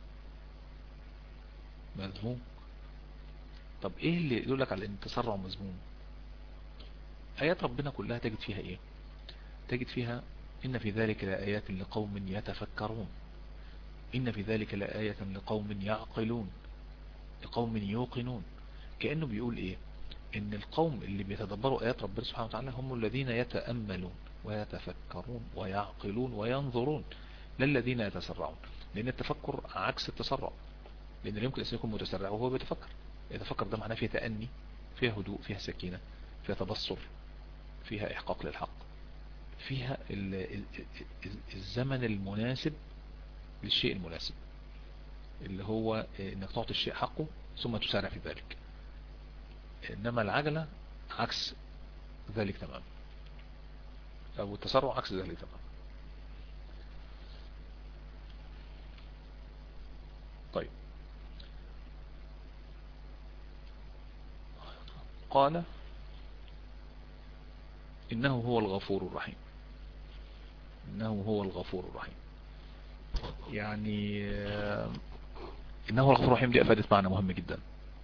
مذموم طب ايه اللي يدلك على ان التسرع مذموم ايات ربنا كلها تجد فيها ايه تجد فيها ان في ذلك لآيات لقوم يتفكرون ان في ذلك لآية لقوم يعقلون لقوم يوقنون كأنه بيقول ايه ان القوم اللي بيتدبروا ايات ربنا سبحانه وتعالى هم الذين يتأملون ويتفكرون ويعقلون وينظرون للذين يتسرعون لأن التفكر عكس التسرع لأن لا يمكن الإنسان يكون متسرع وهو بيتفكر يتفكر ده معناه فيه تأني فيها هدوء فيها سكينة فيها تبصر فيها إحقاق للحق فيها الزمن المناسب للشيء المناسب اللي هو انك تعطي الشيء حقه ثم تسارع في ذلك انما العجلة عكس ذلك تماما او التسرع عكس ذلك تماما طيب قال إنه هو الغفور الرحيم إنه هو الغفور الرحيم يعني إنه هو الغفور الرحيم دي أفادت معنى مهم جدا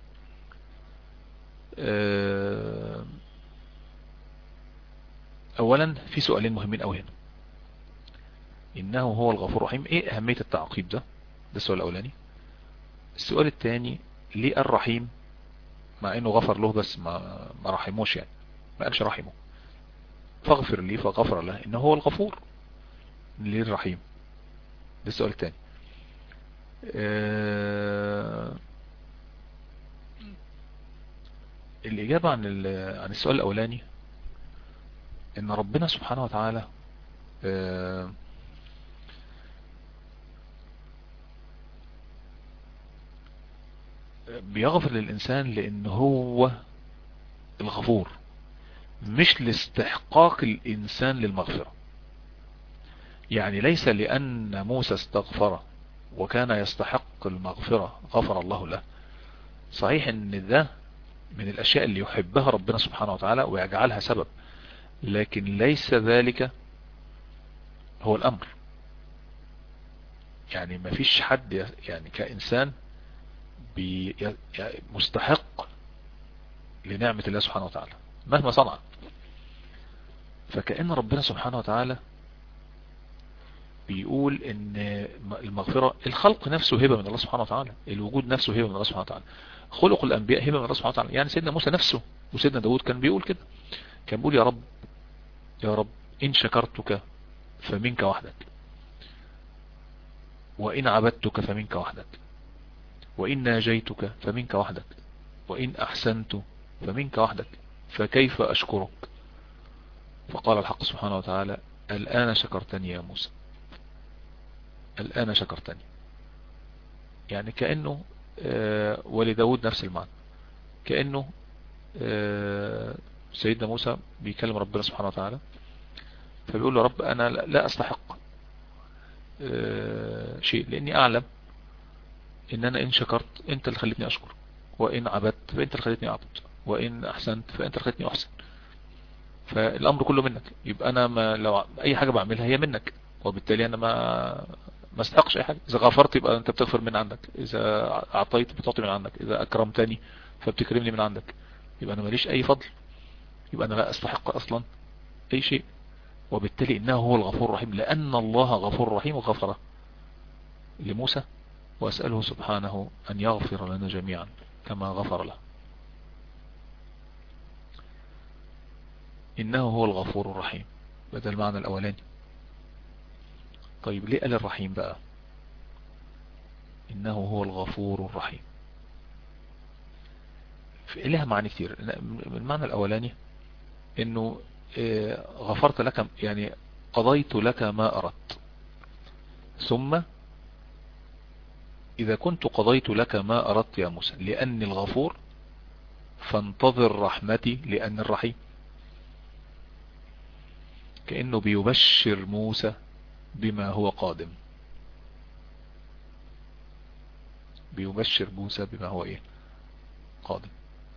أولا في سؤالين مهمين أوي هنا إنه هو الغفور الرحيم إيه أهمية التعقيب ده ده السؤال الأولاني السؤال الثاني ليه الرحيم مع انه غفر له بس ما, ما رحموش يعني ما قالش رحمه فاغفر لي فغفر له انه هو ليه الرحيم ده السؤال الثاني آه الإجابة عن عن السؤال الأولاني إن ربنا سبحانه وتعالى آه بيغفر للإنسان لأن هو الغفور مش لاستحقاق الإنسان للمغفرة يعني ليس لأن موسى استغفر وكان يستحق المغفرة غفر الله له صحيح ان ده من الاشياء اللي يحبها ربنا سبحانه وتعالى ويجعلها سبب لكن ليس ذلك هو الامر يعني ما فيش حد يعني كإنسان مستحق لنعمة الله سبحانه وتعالى مهما صنع فكأن ربنا سبحانه وتعالى بيقول ان المغفرة الخلق نفسه هبة من الله سبحانه وتعالى الوجود نفسه هبة من الله سبحانه وتعالى خلق الانبياء هبة من الله سبحانه وتعالى يعني سيدنا موسى نفسه وسيدنا داود كان بيقول كده كان بيقول يا رب يا رب ان شكرتك فمنك وحدك وان عبدتك فمنك وحدك وإن ناجيتك فمنك وحدك وإن أحسنت فمنك وحدك فكيف أشكرك فقال الحق سبحانه وتعالى الآن شكرتني يا موسى الآن شكرتني يعني كأنه آه ولداود نفس المعنى كأنه آه سيدنا موسى بيكلم ربنا سبحانه وتعالى فبيقول له رب أنا لا أستحق آه شيء لأني أعلم ان انا ان شكرت انت اللي خليتني اشكر وان عبدت فانت اللي خليتني اعبد وان احسنت فانت اللي خليتني احسن فالامر كله منك يبقى انا ما لو اي حاجة بعملها هي منك وبالتالي انا ما ما استحقش اي حاجة اذا غفرت يبقى انت بتغفر من عندك اذا اعطيت بتعطي من عندك اذا اكرمتني فبتكرمني من عندك يبقى انا ماليش اي فضل يبقى انا لا استحق اصلا اي شيء وبالتالي انه هو الغفور الرحيم لان الله غفور رحيم وغفره لموسى وأسأله سبحانه أن يغفر لنا جميعا كما غفر له إنه هو الغفور الرحيم بدل المعنى الأولاني طيب ليه قال الرحيم بقى إنه هو الغفور الرحيم لها معنى كتير المعنى الأولاني إنه آه، غفرت لك يعني قضيت لك ما أردت ثم إذا كنت قضيت لك ما أردت يا موسى لأني الغفور فانتظر رحمتي لأن الرحيم كأنه بيبشر موسى بما هو قادم بيبشر موسى بما هو ايه قادم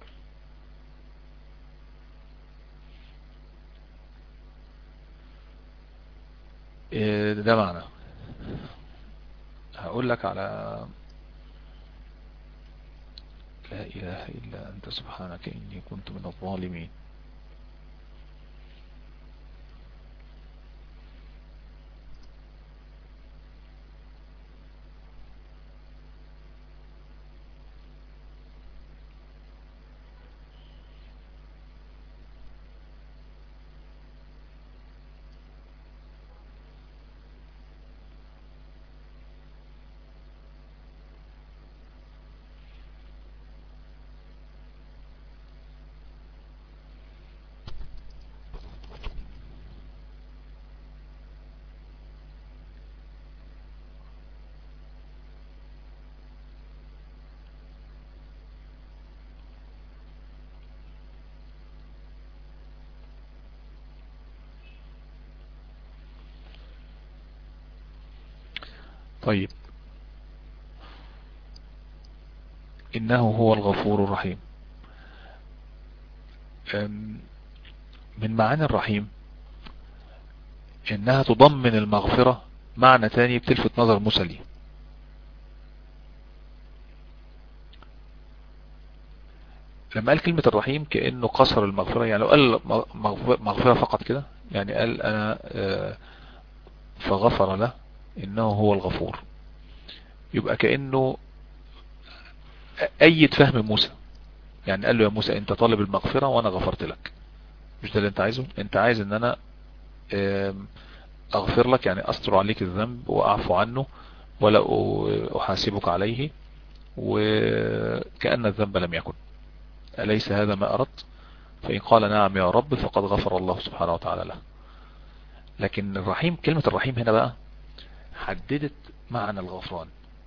إيه، ده معنى هقول لك على لا إله إلا أنت سبحانك إني كنت من الظالمين طيب إنه هو الغفور الرحيم من معاني الرحيم إنها تضمن المغفرة معنى تاني بتلفت نظر موسى ليه لما قال كلمة الرحيم كأنه قصر المغفرة يعني لو قال مغفرة فقط كده يعني قال أنا آه، فغفر له إنه هو الغفور يبقى كأنه أيد فهم موسى يعني قال له يا موسى انت طالب المغفرة وانا غفرت لك مش ده اللي انت عايزه انت عايز ان انا اغفر لك يعني استر عليك الذنب واعفو عنه ولا احاسبك عليه وكأن الذنب لم يكن أليس هذا ما أردت فإن قال نعم يا رب فقد غفر الله سبحانه وتعالى له لكن الرحيم كلمة الرحيم هنا بقى حددت معنى الغفران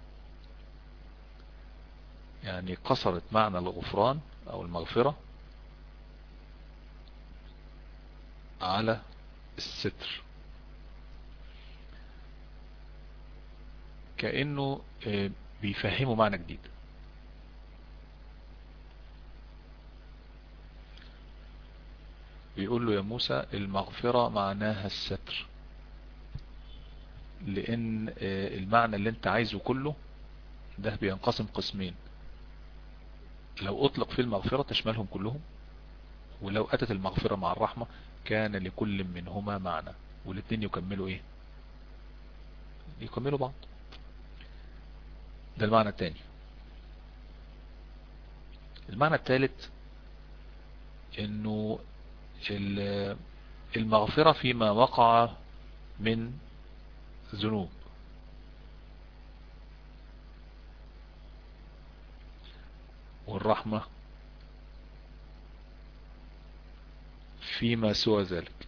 يعني قصرت معنى الغفران او المغفرة على الستر كأنه آه، بيفهموا معنى جديد بيقول له يا موسى المغفرة معناها الستر لان آه، المعنى اللي انت عايزه كله ده بينقسم قسمين لو اطلق في المغفرة تشملهم كلهم ولو اتت المغفرة مع الرحمة كان لكل منهما معنى والاثنين يكملوا ايه يكملوا بعض ده المعنى الثاني المعنى الثالث انه المغفرة فيما وقع من ذنوب والرحمة فيما سوى ذلك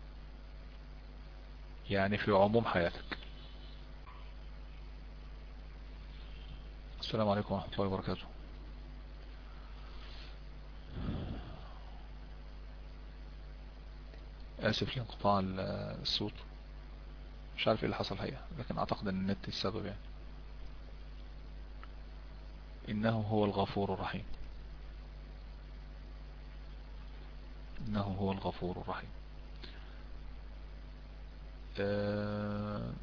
يعني في عموم حياتك السلام عليكم ورحمة الله وبركاته آسف لانقطاع الصوت مش عارف ايه اللي حصل حقيقة لكن اعتقد ان النت السبب يعني إنه هو الغفور الرحيم إنه هو الغفور الرحيم آه،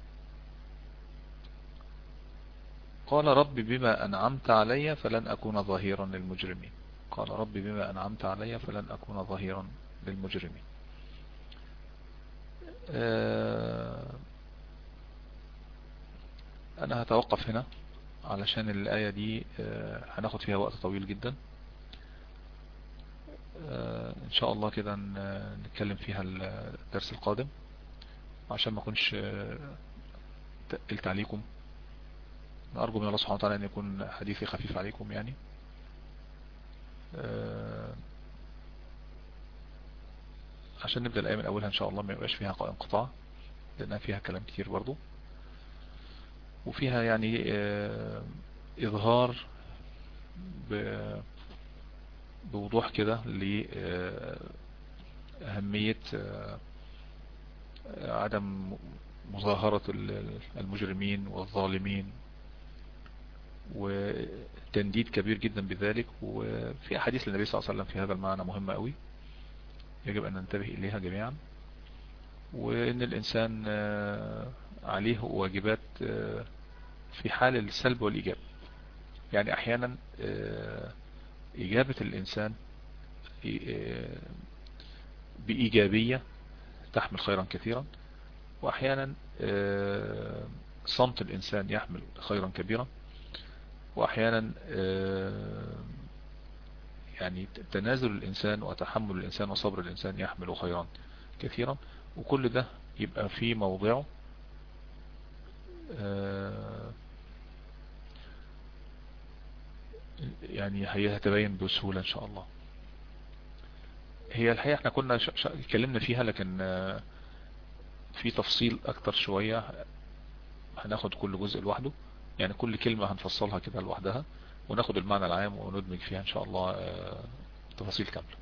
قال رب بما أنعمت علي فلن أكون ظهيرا للمجرمين قال رب بما أنعمت علي فلن أكون ظهيرا للمجرمين آه، أنا هتوقف هنا علشان الآية دي آه، هناخد فيها وقت طويل جدا آه، ان شاء الله كده نتكلم فيها الدرس القادم عشان ما اكونش آه، تقلت عليكم ارجو من الله سبحانه وتعالى ان يكون حديثي خفيف عليكم يعني عشان نبدأ الآية من أولها إن شاء الله ما يبقاش فيها انقطاع لأنها فيها كلام كتير برضو وفيها يعني آه، إظهار بوضوح كده لأهمية آه، عدم مظاهرة المجرمين والظالمين وتنديد كبير جدا بذلك وفي أحاديث للنبي صلى الله عليه وسلم في هذا المعنى مهمة قوي يجب أن ننتبه إليها جميعا وإن الإنسان آه، عليه واجبات آه، في حال السلب والإيجاب يعني أحيانا آه، إجابة الإنسان بإيجابية تحمل خيرا كثيرا وأحيانا صمت الإنسان يحمل خيرا كبيرا وأحيانا يعني تنازل الإنسان وتحمل الإنسان وصبر الإنسان يحمل خيرا كثيرا وكل ده يبقى في موضعه آه، يعني هي هتبين بسهولة ان شاء الله هي الحقيقة احنا كنا اتكلمنا فيها لكن آه، في تفصيل اكتر شوية هناخد كل جزء لوحده يعني كل كلمة هنفصلها كده لوحدها وناخد المعنى العام وندمج فيها ان شاء الله آه، تفاصيل كاملة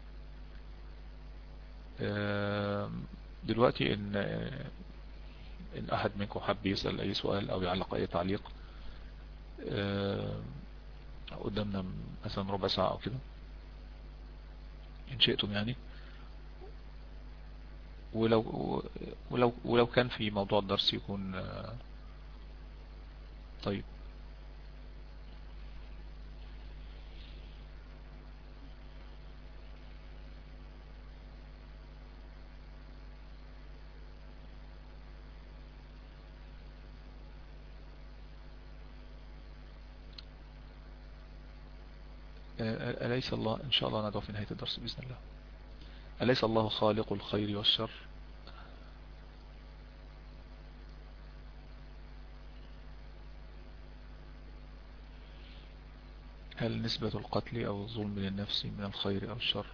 دلوقتي ان ان احد منكم حب يسأل اي سؤال او يعلق اي تعليق قدامنا مثلا ربع ساعة او كده ان شئتم يعني ولو ولو ولو كان في موضوع الدرس يكون طيب أليس الله إن شاء الله ندعو في نهاية الدرس بإذن الله أليس الله خالق الخير والشر هل نسبة القتل أو الظلم للنفس من الخير أو الشر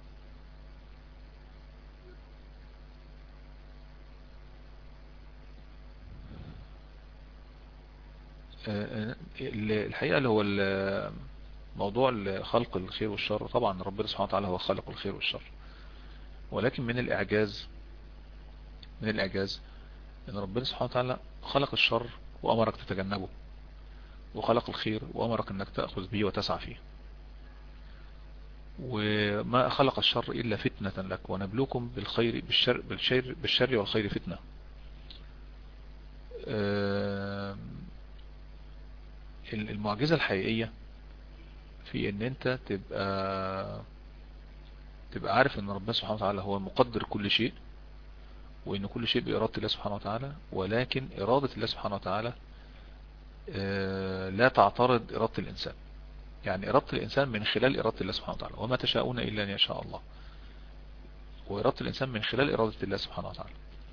الحقيقة اللي هو موضوع خلق الخير والشر طبعا ربنا سبحانه وتعالى هو خالق الخير والشر ولكن من الإعجاز من الإعجاز أن ربنا سبحانه وتعالى خلق الشر وأمرك تتجنبه وخلق الخير وأمرك أنك تأخذ به وتسعى فيه وما خلق الشر إلا فتنة لك ونبلوكم بالخير بالشر, بالشر, بالشر والخير فتنة المعجزة الحقيقية في ان انت تبقى تبقى عارف ان ربنا سبحانه وتعالى هو مقدر كل شيء وان كل شيء بإرادة الله سبحانه وتعالى ولكن إرادة الله سبحانه وتعالى لا تعترض إرادة الإنسان يعني إرادة الإنسان من خلال إرادة الله سبحانه وتعالى وما تشاءون إلا أن يشاء الله وإرادة الإنسان من خلال إرادة الله سبحانه وتعالى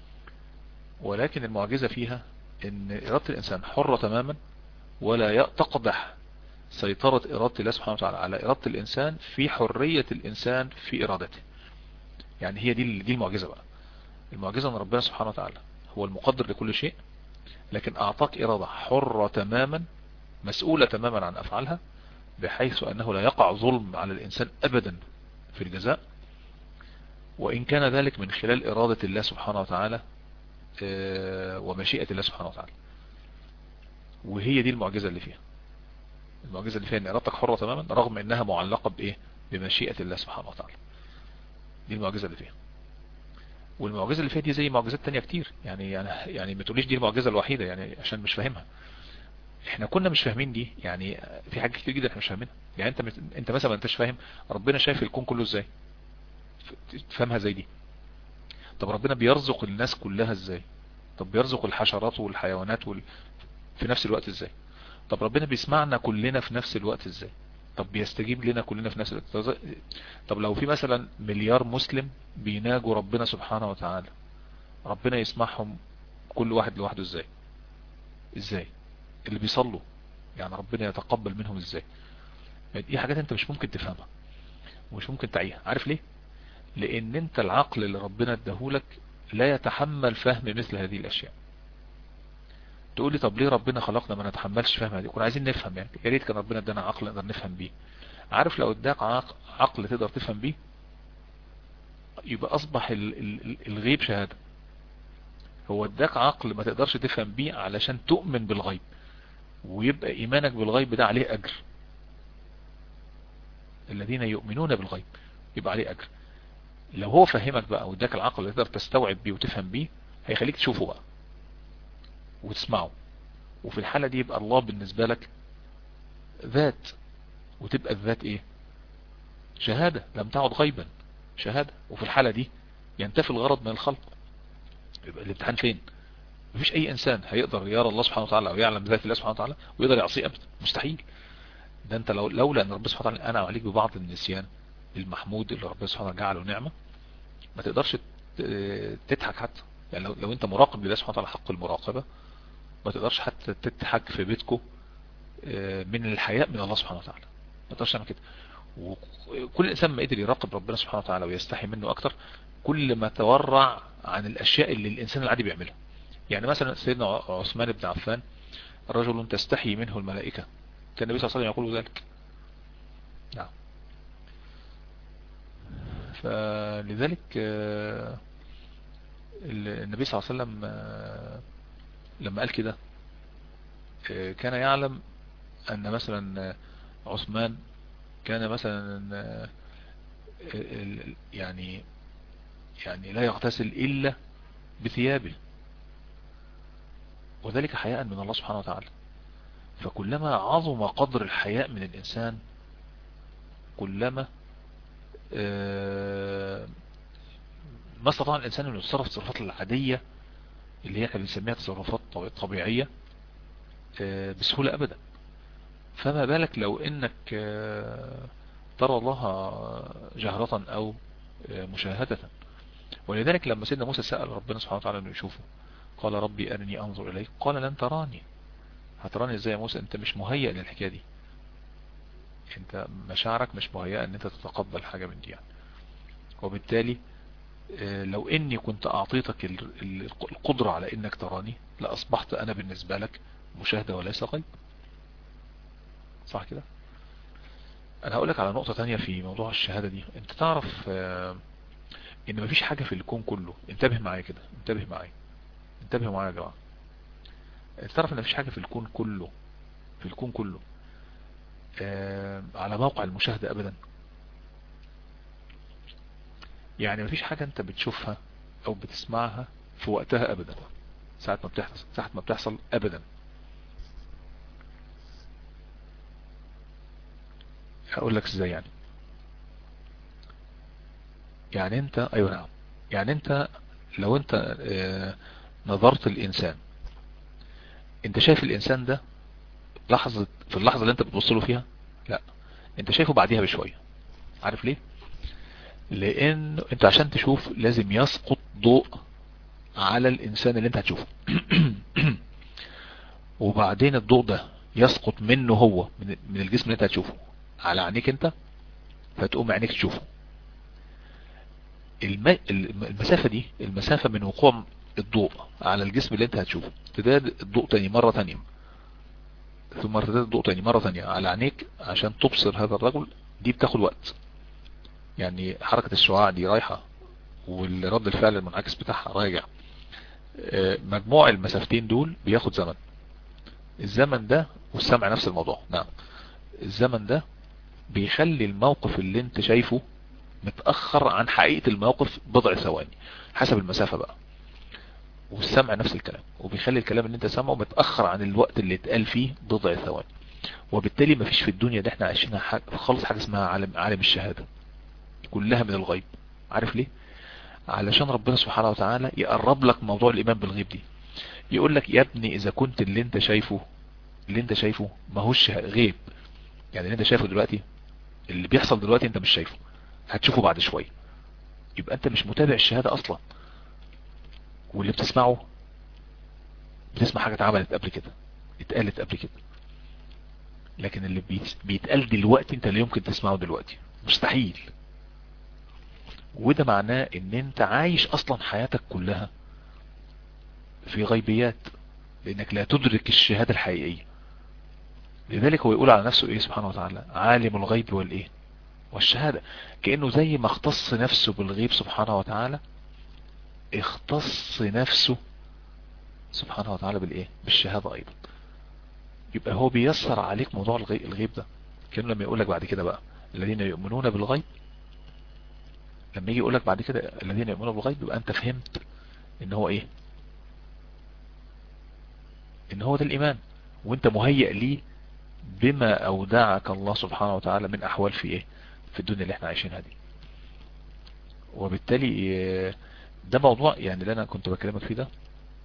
ولكن المعجزة فيها ان إرادة الإنسان حرة تماما ولا تقدح سيطرة إرادة الله سبحانه وتعالى على إرادة الإنسان في حرية الإنسان في إرادته يعني هي دي دي المعجزة بقى المعجزة أن ربنا سبحانه وتعالى هو المقدر لكل شيء لكن أعطاك إرادة حرة تماما مسؤولة تماما عن أفعالها بحيث أنه لا يقع ظلم على الإنسان أبدا في الجزاء وإن كان ذلك من خلال إرادة الله سبحانه وتعالى ومشيئة الله سبحانه وتعالى وهي دي المعجزة اللي فيها المعجزة اللي فيها ان ارادتك حرة تماما رغم انها معلقة بايه بمشيئة الله سبحانه وتعالى دي المعجزة اللي فيها والمعجزة اللي فيها دي زي معجزات تانية كتير يعني يعني يعني ما تقوليش دي المعجزة الوحيدة يعني عشان مش فاهمها احنا كنا مش فاهمين دي يعني في حاجات كتير جدا احنا مش فاهمينها يعني انت انت مثلا ما انتش فاهم ربنا شايف الكون كله ازاي تفهمها زي دي طب ربنا بيرزق الناس كلها ازاي طب بيرزق الحشرات والحيوانات وال... في نفس الوقت ازاي طب ربنا بيسمعنا كلنا في نفس الوقت ازاي طب بيستجيب لنا كلنا في نفس الوقت طب لو في مثلا مليار مسلم بيناجوا ربنا سبحانه وتعالى ربنا يسمعهم كل واحد لوحده ازاي ازاي اللي بيصلوا يعني ربنا يتقبل منهم ازاي دي حاجات انت مش ممكن تفهمها ومش ممكن تعيها عارف ليه لان انت العقل اللي ربنا اداهولك لا يتحمل فهم مثل هذه الاشياء تقول لي طب ليه ربنا خلقنا ما نتحملش فهم هذه كنا عايزين نفهم يعني يا ريت كان ربنا ادانا عقل نقدر نفهم بيه عارف لو اداك عقل تقدر تفهم بيه يبقى اصبح الغيب شهادة هو اداك عقل ما تقدرش تفهم بيه علشان تؤمن بالغيب ويبقى ايمانك بالغيب ده عليه اجر الذين يؤمنون بالغيب يبقى عليه اجر لو هو فهمك بقى واداك العقل اللي تقدر تستوعب بيه وتفهم بيه هيخليك تشوفه بقى وتسمعه وفي الحالة دي يبقى الله بالنسبة لك ذات وتبقى الذات ايه شهادة لم تعد غيبا شهادة وفي الحالة دي ينتفي الغرض من الخلق يبقى الامتحان فين مفيش اي انسان هيقدر يرى الله سبحانه وتعالى او يعلم ذات الله سبحانه وتعالى ويقدر يعصيه ابدا مستحيل ده انت لو لولا ان ربنا سبحانه وتعالى انعم عليك ببعض النسيان المحمود اللي ربنا سبحانه وتعالى جعله نعمة ما تقدرش تضحك حتى يعني لو, لو انت مراقب لله سبحانه وتعالى حق المراقبة ما تقدرش حتى تضحك في بيتكم من الحياء من الله سبحانه وتعالى ما تقدرش تعمل كده وكل انسان ما قدر يراقب ربنا سبحانه وتعالى ويستحي منه اكتر كل ما تورع عن الاشياء اللي الانسان العادي بيعملها يعني مثلا سيدنا عثمان بن عفان رجل تستحي منه الملائكة كان النبي صلى الله عليه وسلم يقول ذلك نعم فلذلك النبي صلى الله عليه وسلم لما قال كده كان يعلم ان مثلا عثمان كان مثلا يعني يعني لا يغتسل الا بثيابه وذلك حياء من الله سبحانه وتعالى فكلما عظم قدر الحياء من الإنسان كلما ما استطاع الإنسان أن يتصرف التصرفات العادية اللي هي احنا بنسميها تصرفات طبيعية بسهولة أبدا فما بالك لو إنك ترى الله جهرة أو مشاهدة ولذلك لما سيدنا موسى سأل ربنا سبحانه وتعالى أنه يشوفه قال ربي أرني أنظر إليك قال لن تراني هتراني ازاي يا موسى انت مش مهيئ للحكاية دي انت مشاعرك مش مهيئة ان انت تتقبل حاجة من دي يعني. وبالتالي لو اني كنت اعطيتك القدرة على انك تراني لاصبحت انا بالنسبة لك مشاهدة وليس غيب صح كده انا هقول لك على نقطة تانية في موضوع الشهادة دي انت تعرف ان مفيش حاجة في الكون كله انتبه معايا كده انتبه معايا انتبهوا معايا يا جماعة تعرف ان مفيش حاجة في الكون كله في الكون كله آه على موقع المشاهدة ابدا يعني مفيش حاجة انت بتشوفها او بتسمعها في وقتها ابدا ساعة ما بتحصل ساعة ما بتحصل ابدا هقول لك ازاي يعني يعني انت ايوه نعم يعني انت لو انت آه نظرت الانسان انت شايف الانسان ده لحظة في اللحظة اللي انت بتبص له فيها لا انت شايفه بعديها بشوية عارف ليه لان انت عشان تشوف لازم يسقط ضوء على الانسان اللي انت هتشوفه وبعدين الضوء ده يسقط منه هو من الجسم اللي انت هتشوفه على عينيك انت فتقوم عينيك تشوفه الم... المسافة دي المسافة من وقوع الضوء على الجسم اللي انت هتشوفه تداد الضوء تاني مرة تانية ثم ارتداد الضوء تاني مرة تانية على عينيك عشان تبصر هذا الرجل دي بتاخد وقت يعني حركة الشعاع دي رايحة والرد الفعل المنعكس بتاعها راجع مجموع المسافتين دول بياخد زمن الزمن ده والسمع نفس الموضوع نعم الزمن ده بيخلي الموقف اللي انت شايفه متأخر عن حقيقة الموقف بضع ثواني حسب المسافة بقى والسمع نفس الكلام وبيخلي الكلام اللي انت سامعه متأخر عن الوقت اللي اتقال فيه بضع ثواني وبالتالي مفيش في الدنيا دي احنا عايشينها حاجة خالص حاجة اسمها عالم عالم الشهادة كلها من الغيب عارف ليه علشان ربنا سبحانه وتعالى يقرب لك موضوع الايمان بالغيب دي يقول لك يا ابني اذا كنت اللي انت شايفه اللي انت شايفه ماهوش غيب يعني اللي انت شايفه دلوقتي اللي بيحصل دلوقتي انت مش شايفه هتشوفه بعد شوية يبقى انت مش متابع الشهادة اصلا واللي بتسمعه بتسمع حاجة اتعملت قبل كده اتقالت قبل كده لكن اللي بيتقال دلوقتي انت لا يمكن تسمعه دلوقتي مستحيل وده معناه ان انت عايش اصلا حياتك كلها في غيبيات لانك لا تدرك الشهادة الحقيقية لذلك هو يقول على نفسه ايه سبحانه وتعالى عالم الغيب والايه والشهادة كأنه زي ما اختص نفسه بالغيب سبحانه وتعالى اختص نفسه سبحانه وتعالى بالايه بالشهادة ايضا يبقى هو بيسر عليك موضوع الغيب ده كأنه لما يقول لك بعد كده بقى الذين يؤمنون بالغيب لما يجي يقول لك بعد كده الذين يؤمنون بالغيب يبقى انت فهمت ان هو ايه ان هو ده الايمان وانت مهيئ ليه بما اودعك الله سبحانه وتعالى من احوال في ايه في الدنيا اللي احنا عايشينها دي وبالتالي ده موضوع يعني اللي انا كنت بكلمك فيه ده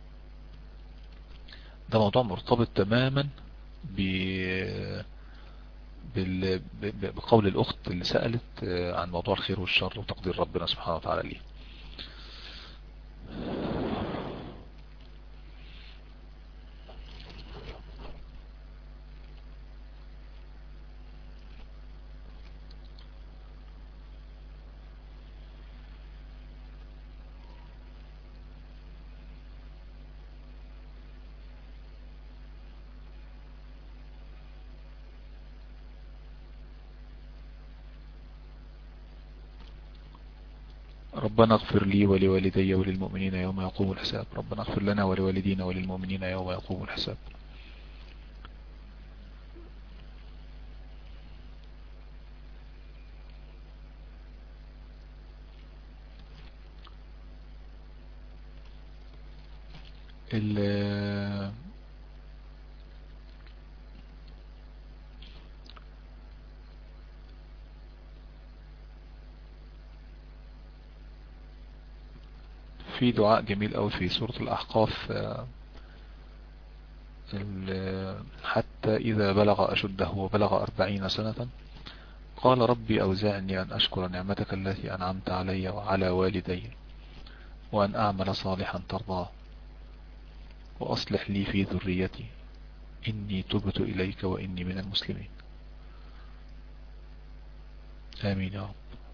ده موضوع مرتبط تماما ب بقول الاخت اللي سألت عن موضوع الخير والشر وتقدير ربنا سبحانه وتعالى ليه ربنا اغفر لي ولوالدي وللمؤمنين يوم يقوم الحساب ربنا اغفر لنا ولوالدينا وللمؤمنين يوم يقوم الحساب في دعاء جميل قوي في سورة الأحقاف آه، حتى إذا بلغ أشده وبلغ أربعين سنة قال ربي أوزعني أن أشكر نعمتك التي أنعمت علي وعلى والدي وأن أعمل صالحا ترضاه وأصلح لي في ذريتي إني تبت إليك وإني من المسلمين آمين يا رب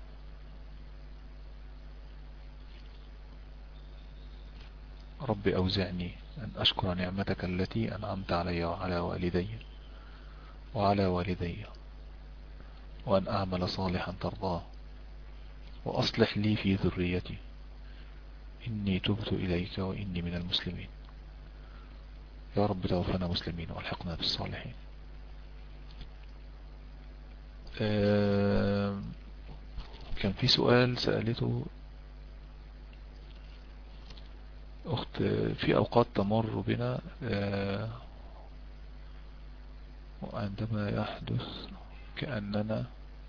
رب أوزعني أن أشكر نعمتك التي أنعمت علي وعلى والدي وعلى والدي وأن أعمل صالحا ترضاه وأصلح لي في ذريتي إني تبت إليك وإني من المسلمين يا رب توفنا مسلمين والحقنا بالصالحين كان في سؤال سألته أخت في أوقات تمر بنا آه، وعندما يحدث كأننا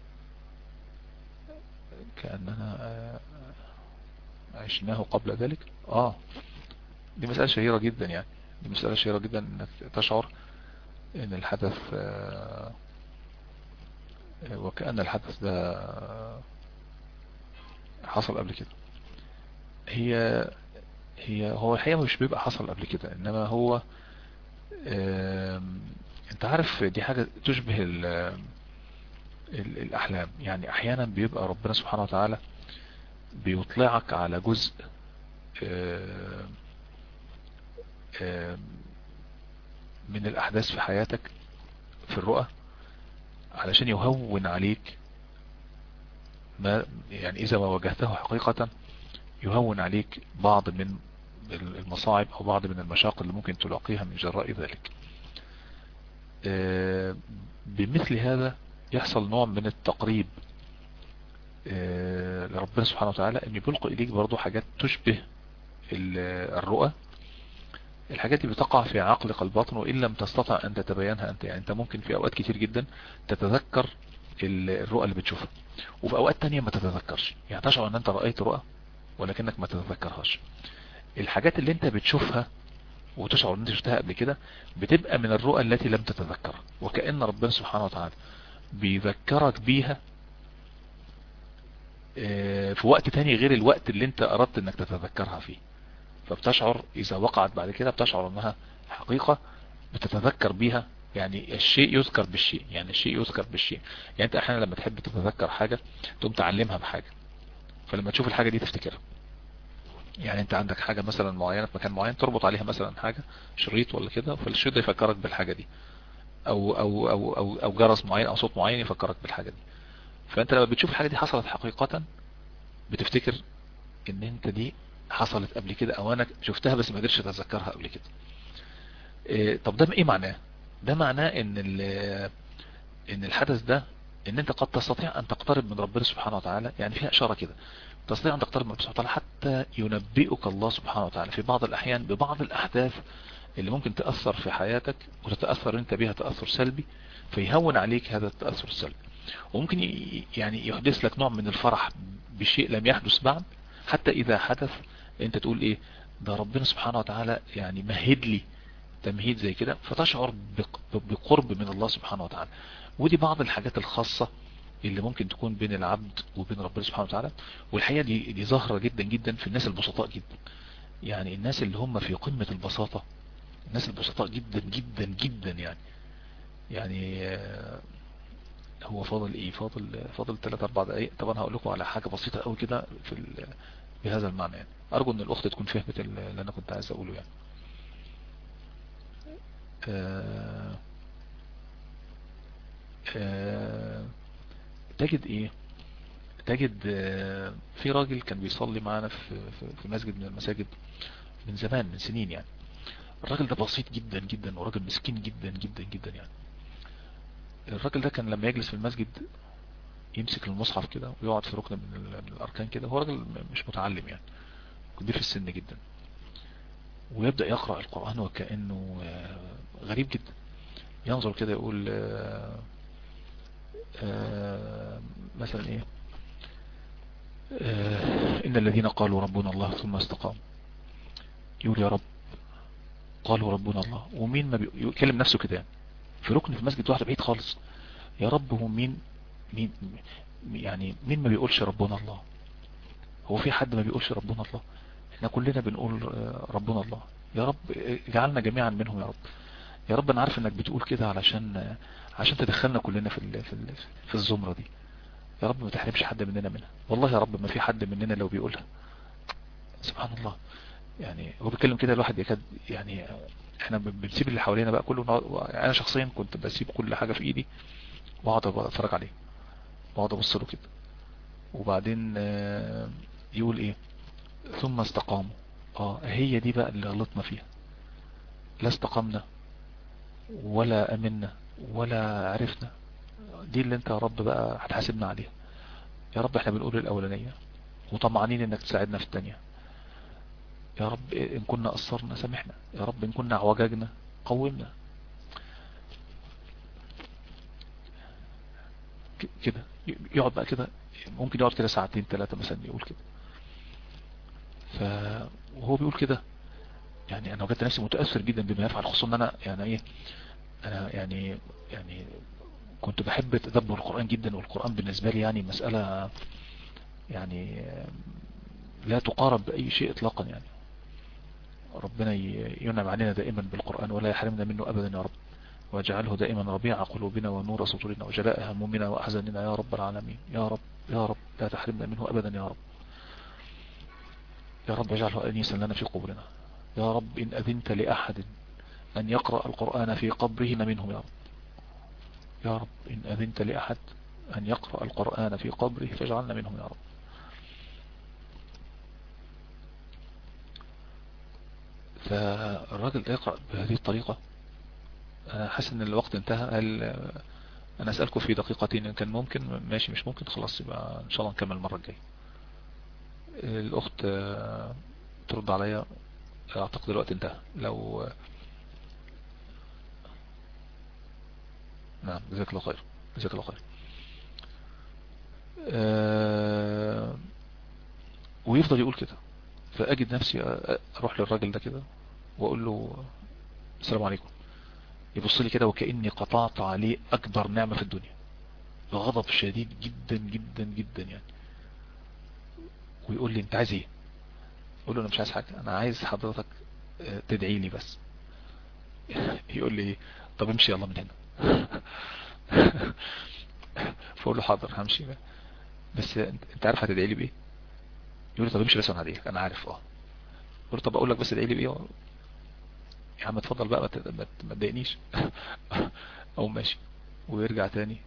كأننا آه، عشناه قبل ذلك آه دي مسألة شهيرة جدا يعني دي مسألة شهيرة جدا انك تشعر ان الحدث آه، وكأن الحدث ده حصل قبل كده هي هي هو الحقيقة مش بيبقى حصل قبل كده انما هو انت عارف دي حاجة تشبه ال ال الاحلام يعني احيانا بيبقى ربنا سبحانه وتعالى بيطلعك على جزء من الاحداث في حياتك في الرؤى علشان يهون عليك ما يعني اذا ما واجهته حقيقة يهون عليك بعض من المصاعب او بعض من المشاق اللي ممكن تلاقيها من جراء ذلك آه، بمثل هذا يحصل نوع من التقريب آه، لربنا سبحانه وتعالى ان بيلقى اليك برضو حاجات تشبه الرؤى الحاجات دي بتقع في عقلك الباطن وإن لم تستطع أن تتبينها أنت يعني أنت ممكن في أوقات كتير جدا تتذكر الرؤى اللي بتشوفها وفي أوقات تانية ما تتذكرش يعني تشعر أن أنت رأيت رؤى ولكنك ما تتذكرهاش الحاجات اللي انت بتشوفها وتشعر ان انت شفتها قبل كده بتبقى من الرؤى التي لم تتذكرها وكأن ربنا سبحانه وتعالى بيذكرك بيها آه، في وقت تاني غير الوقت اللي انت اردت انك تتذكرها فيه فبتشعر اذا وقعت بعد كده بتشعر انها حقيقة بتتذكر بيها يعني الشيء يذكر بالشيء يعني الشيء يذكر بالشيء يعني انت احيانا لما تحب تتذكر حاجة تقوم تعلمها بحاجة فلما تشوف الحاجة دي تفتكرها يعني انت عندك حاجة مثلا معينة في مكان معين تربط عليها مثلا حاجة شريط ولا كده فالشريط ده يفكرك بالحاجة دي او او او او, أو جرس معين او صوت معين يفكرك بالحاجة دي فانت لما بتشوف الحاجة دي حصلت حقيقة بتفتكر ان انت دي حصلت قبل كده او انا شفتها بس ما قدرتش اتذكرها قبل كده إيه طب ده ايه معناه ده معناه ان ان الحدث ده ان انت قد تستطيع ان تقترب من ربنا سبحانه وتعالى يعني فيها اشارة كده تستطيع ان تقترب من ربنا سبحانه وتعالى حتى ينبئك الله سبحانه وتعالى في بعض الاحيان ببعض الاحداث اللي ممكن تأثر في حياتك وتتأثر انت بها تأثر سلبي فيهون عليك هذا التأثر السلبي وممكن يعني يحدث لك نوع من الفرح بشيء لم يحدث بعد حتى اذا حدث انت تقول ايه ده ربنا سبحانه وتعالى يعني مهد لي تمهيد زي كده فتشعر بقرب من الله سبحانه وتعالى ودي بعض الحاجات الخاصة اللي ممكن تكون بين العبد وبين ربنا سبحانه وتعالى والحقيقة دي, دي ظاهرة جدا جدا في الناس البسطاء جدا يعني الناس اللي هم في قمة البساطة الناس البسطاء جدا جدا جدا يعني يعني آه، هو فاضل ايه فاضل فاضل 3 4 دقايق طبعا هقول لكم على حاجة بسيطة قوي كده في بهذا المعنى يعني ارجو ان الاخت تكون فهمت اللي انا كنت عايز اقوله يعني آه آه تجد ايه تجد في راجل كان بيصلي معانا في في مسجد من المساجد من زمان من سنين يعني الراجل ده بسيط جدا جدا وراجل مسكين جدا جدا جدا يعني الراجل ده كان لما يجلس في المسجد يمسك المصحف كده ويقعد في ركن من, من الاركان كده هو راجل مش متعلم يعني كبير في السن جدا ويبدأ يقرأ القرآن وكأنه غريب جدا ينظر كده يقول مثلا ايه ان الذين قالوا ربنا الله ثم استقاموا يقول يا رب قالوا ربنا الله ومين ما بيكلم نفسه كده يعني في ركن في مسجد واحد بعيد خالص يا رب هو مين مين يعني مين ما بيقولش ربنا الله هو في حد ما بيقولش ربنا الله احنا كلنا بنقول ربنا الله يا رب اجعلنا جميعا منهم يا رب يا رب انا عارف انك بتقول كده علشان عشان تدخلنا كلنا في ال في ال في الزمرة دي يا رب ما تحرمش حد مننا منها والله يا رب ما في حد مننا لو بيقولها سبحان الله يعني هو بيتكلم كده الواحد يكاد يعني احنا بنسيب اللي حوالينا بقى كله انا شخصيا كنت بسيب كل حاجة في ايدي واقعد اتفرج عليه واقعد ابص له كده وبعدين يقول ايه ثم استقاموا اه هي دي بقى اللي غلطنا فيها لا استقمنا ولا امنا ولا عرفنا دي اللي انت يا رب بقى هتحاسبنا عليها يا رب احنا بنقول الاولانية وطمعانين انك تساعدنا في التانية يا رب ان كنا قصرنا سامحنا يا رب ان كنا عوجاجنا قومنا كده يقعد بقى كده ممكن يقعد كده ساعتين ثلاثة مثلا يقول كده ف وهو بيقول كده يعني انا وجدت نفسي متأثر جدا بما يفعل خصوصا ان انا يعني ايه انا يعني يعني كنت بحب تدبر القرآن جدا والقرآن بالنسبة لي يعني مسألة يعني لا تقارب بأي شيء اطلاقا يعني ربنا ينعم علينا دائما بالقرآن ولا يحرمنا منه ابدا يا رب واجعله دائما ربيع قلوبنا ونور صدورنا وجلاء همومنا واحزاننا يا رب العالمين يا رب يا رب لا تحرمنا منه ابدا يا رب يا رب اجعله انيسا لنا في قبورنا يا رب ان اذنت لاحد ان يقرأ القرآن في قبره منهم يا رب يا رب ان اذنت لاحد ان يقرأ القرآن في قبره فاجعلنا منهم يا رب فالراجل ده يقرأ بهذه الطريقة انا حاسس ان الوقت انتهى هل انا اسألكم في دقيقتين ان كان ممكن ماشي مش ممكن خلاص يبقى ان شاء الله نكمل المرة الجاية الاخت ترد عليا اعتقد الوقت انتهى لو نعم جزاك الله خير جزاك الله خير أه ويفضل يقول كده فاجد نفسي اروح للراجل ده كده واقول له السلام عليكم يبص لي كده وكأني قطعت عليه اكبر نعمة في الدنيا بغضب شديد جدا جدا جدا يعني ويقول لي انت عايز ايه اقول له انا مش عايز حاجة انا عايز حضرتك تدعي لي بس يقول لي طب امشي يلا من هنا فاقول له حاضر همشي بقى. بس انت عارف هتدعي لي بايه يقول لي طب امشي بس وانا هدعيك انا عارف اه قلت طب اقول لك بس ادعي لي بايه يا عم اتفضل بقى ما تضايقنيش او ماشي ويرجع تاني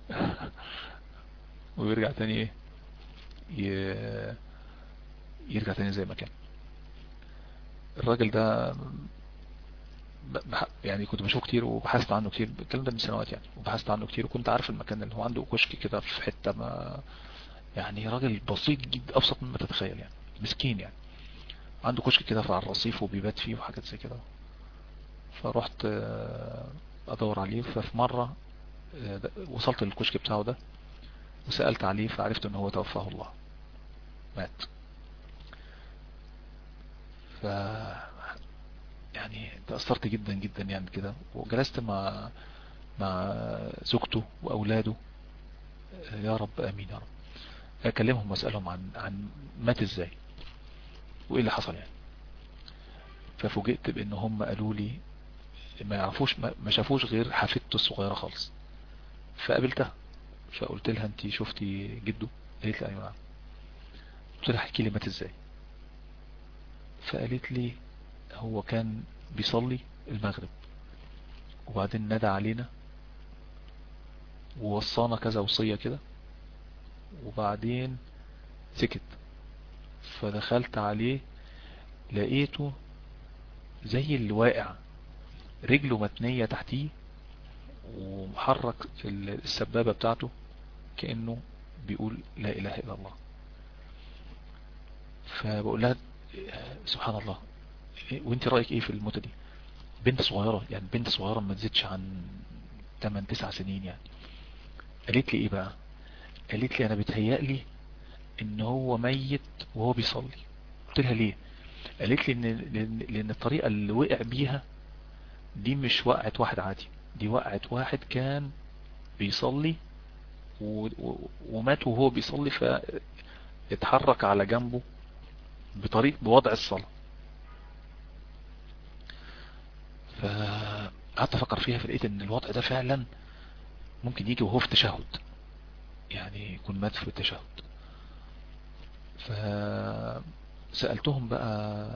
ويرجع تاني ايه ي... يرجع تاني زي ما كان الراجل ده بح... يعني كنت بشوفه كتير وبحثت عنه كتير الكلام ده من سنوات يعني وبحثت عنه كتير وكنت عارف المكان اللي هو عنده كشك كده في حتة ما يعني راجل بسيط جدا ابسط مما تتخيل يعني مسكين يعني عنده كشك كده على الرصيف وبيبات فيه وحاجات زي كده فرحت ادور عليه ففي مرة وصلت للكشك بتاعه ده وسألت عليه فعرفت ان هو توفاه الله مات ف يعني تأثرت جدا جدا يعني كده وجلست مع مع زوجته واولاده يا رب امين يا رب اكلمهم واسألهم عن عن مات ازاي وايه اللي حصل يعني ففوجئت بان هم قالوا لي ما يعرفوش ما شافوش غير حفيدته الصغيرة خالص فقابلتها فقلت لها انت شفتي جده قالت لي ايوه قلت لها احكي لي مات ازاي فقالت لي هو كان بيصلي المغرب وبعدين نادى علينا ووصانا كذا وصية كده وبعدين سكت فدخلت عليه لقيته زي اللي واقع رجله متنية تحتيه ومحرك السبابة بتاعته كأنه بيقول لا إله إلا الله فبقول لها سبحان الله وانت رأيك ايه في الموتة دي بنت صغيرة يعني بنت صغيرة ما تزيدش عن 8 9 سنين يعني قالت لي ايه بقى قالت لي انا بتهيألي ان هو ميت وهو بيصلي قلت لها ليه قالت لي ان لان الطريقة اللي وقع بيها دي مش وقعت واحد عادي دي وقعت واحد كان بيصلي ومات وهو بيصلي فاتحرك على جنبه بطريق بوضع الصلاة فقعدت افكر فيها فلقيت ان الوضع ده فعلا ممكن يجي وهو في التشهد يعني يكون مات في التشهد فسألتهم بقى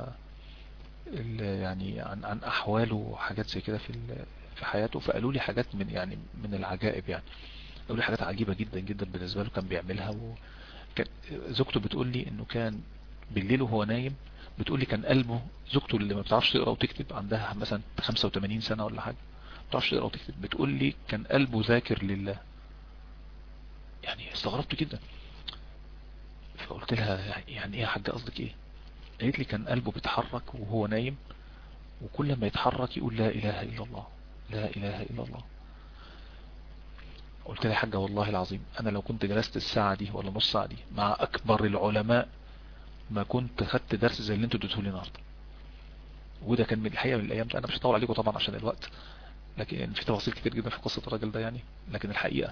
يعني عن عن احواله وحاجات زي كده في في حياته فقالوا لي حاجات من يعني من العجائب يعني قالوا لي حاجات عجيبة جدا جدا بالنسبة له كان بيعملها وكان زوجته بتقول لي انه كان بالليل وهو نايم بتقول لي كان قلبه زوجته اللي ما بتعرفش تقرا وتكتب عندها مثلا 85 سنة ولا حاجة ما بتعرفش تقرا وتكتب بتقول لي كان قلبه ذاكر لله يعني استغربت جدا فقلت لها يعني ايه يا حاجة قصدك ايه قالت لي كان قلبه بيتحرك وهو نايم وكل ما يتحرك يقول لا اله الا الله لا اله الا الله قلت لها يا حاجة والله العظيم انا لو كنت جلست الساعة دي ولا نص ساعة دي مع اكبر العلماء ما كنت خدت درس زي اللي انتوا اديتوه لي النهارده وده كان من الحقيقه من الايام انا مش هطول عليكم طبعا عشان الوقت لكن في تفاصيل كتير جدا في قصه الراجل ده يعني لكن الحقيقه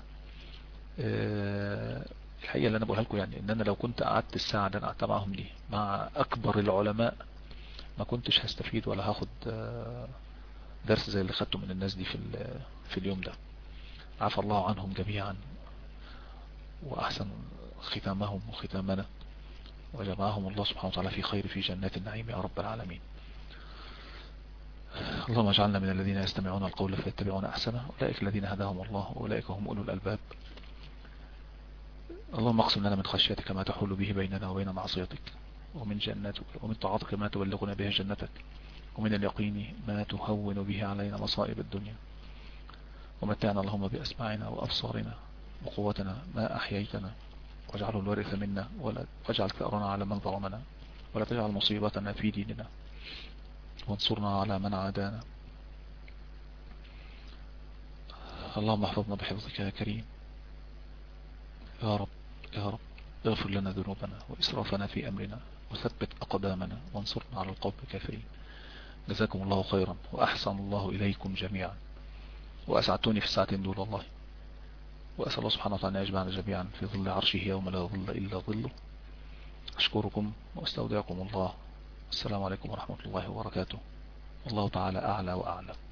الحقيقه اللي انا بقولها لكم يعني ان انا لو كنت قعدت الساعه اللي انا قعدت معاهم دي مع اكبر العلماء ما كنتش هستفيد ولا هاخد درس زي اللي خدته من الناس دي في في اليوم ده عفى الله عنهم جميعا واحسن ختامهم وختامنا وجمعهم الله سبحانه وتعالى في خير في جنات النعيم يا رب العالمين اللهم اجعلنا من الذين يستمعون القول فيتبعون أحسنه أولئك الذين هداهم الله وأولئك هم أولو الألباب اللهم اقسم لنا من خشيتك ما تحول به بيننا وبين معصيتك ومن جناتك ومن طاعتك ما تبلغنا بها جنتك ومن اليقين ما تهون به علينا مصائب الدنيا ومتعنا اللهم بأسماعنا وأبصارنا وقوتنا ما أحييتنا واجعله الوارث منا ولا واجعل ثأرنا على من ظلمنا ولا تجعل مصيبتنا في ديننا وانصرنا على من عادانا اللهم احفظنا بحفظك يا كريم يا رب يا رب اغفر لنا ذنوبنا وإسرافنا في أمرنا وثبت أقدامنا وانصرنا على القوم الكافرين جزاكم الله خيرا وأحسن الله إليكم جميعا وأسعدتوني في الساعتين دول الله وأسأل الله سبحانه وتعالى أن يجمعنا جميعا في ظل عرشه يوم لا ظل إلا ظله أشكركم وأستودعكم الله السلام عليكم ورحمة الله وبركاته والله تعالى أعلى وأعلم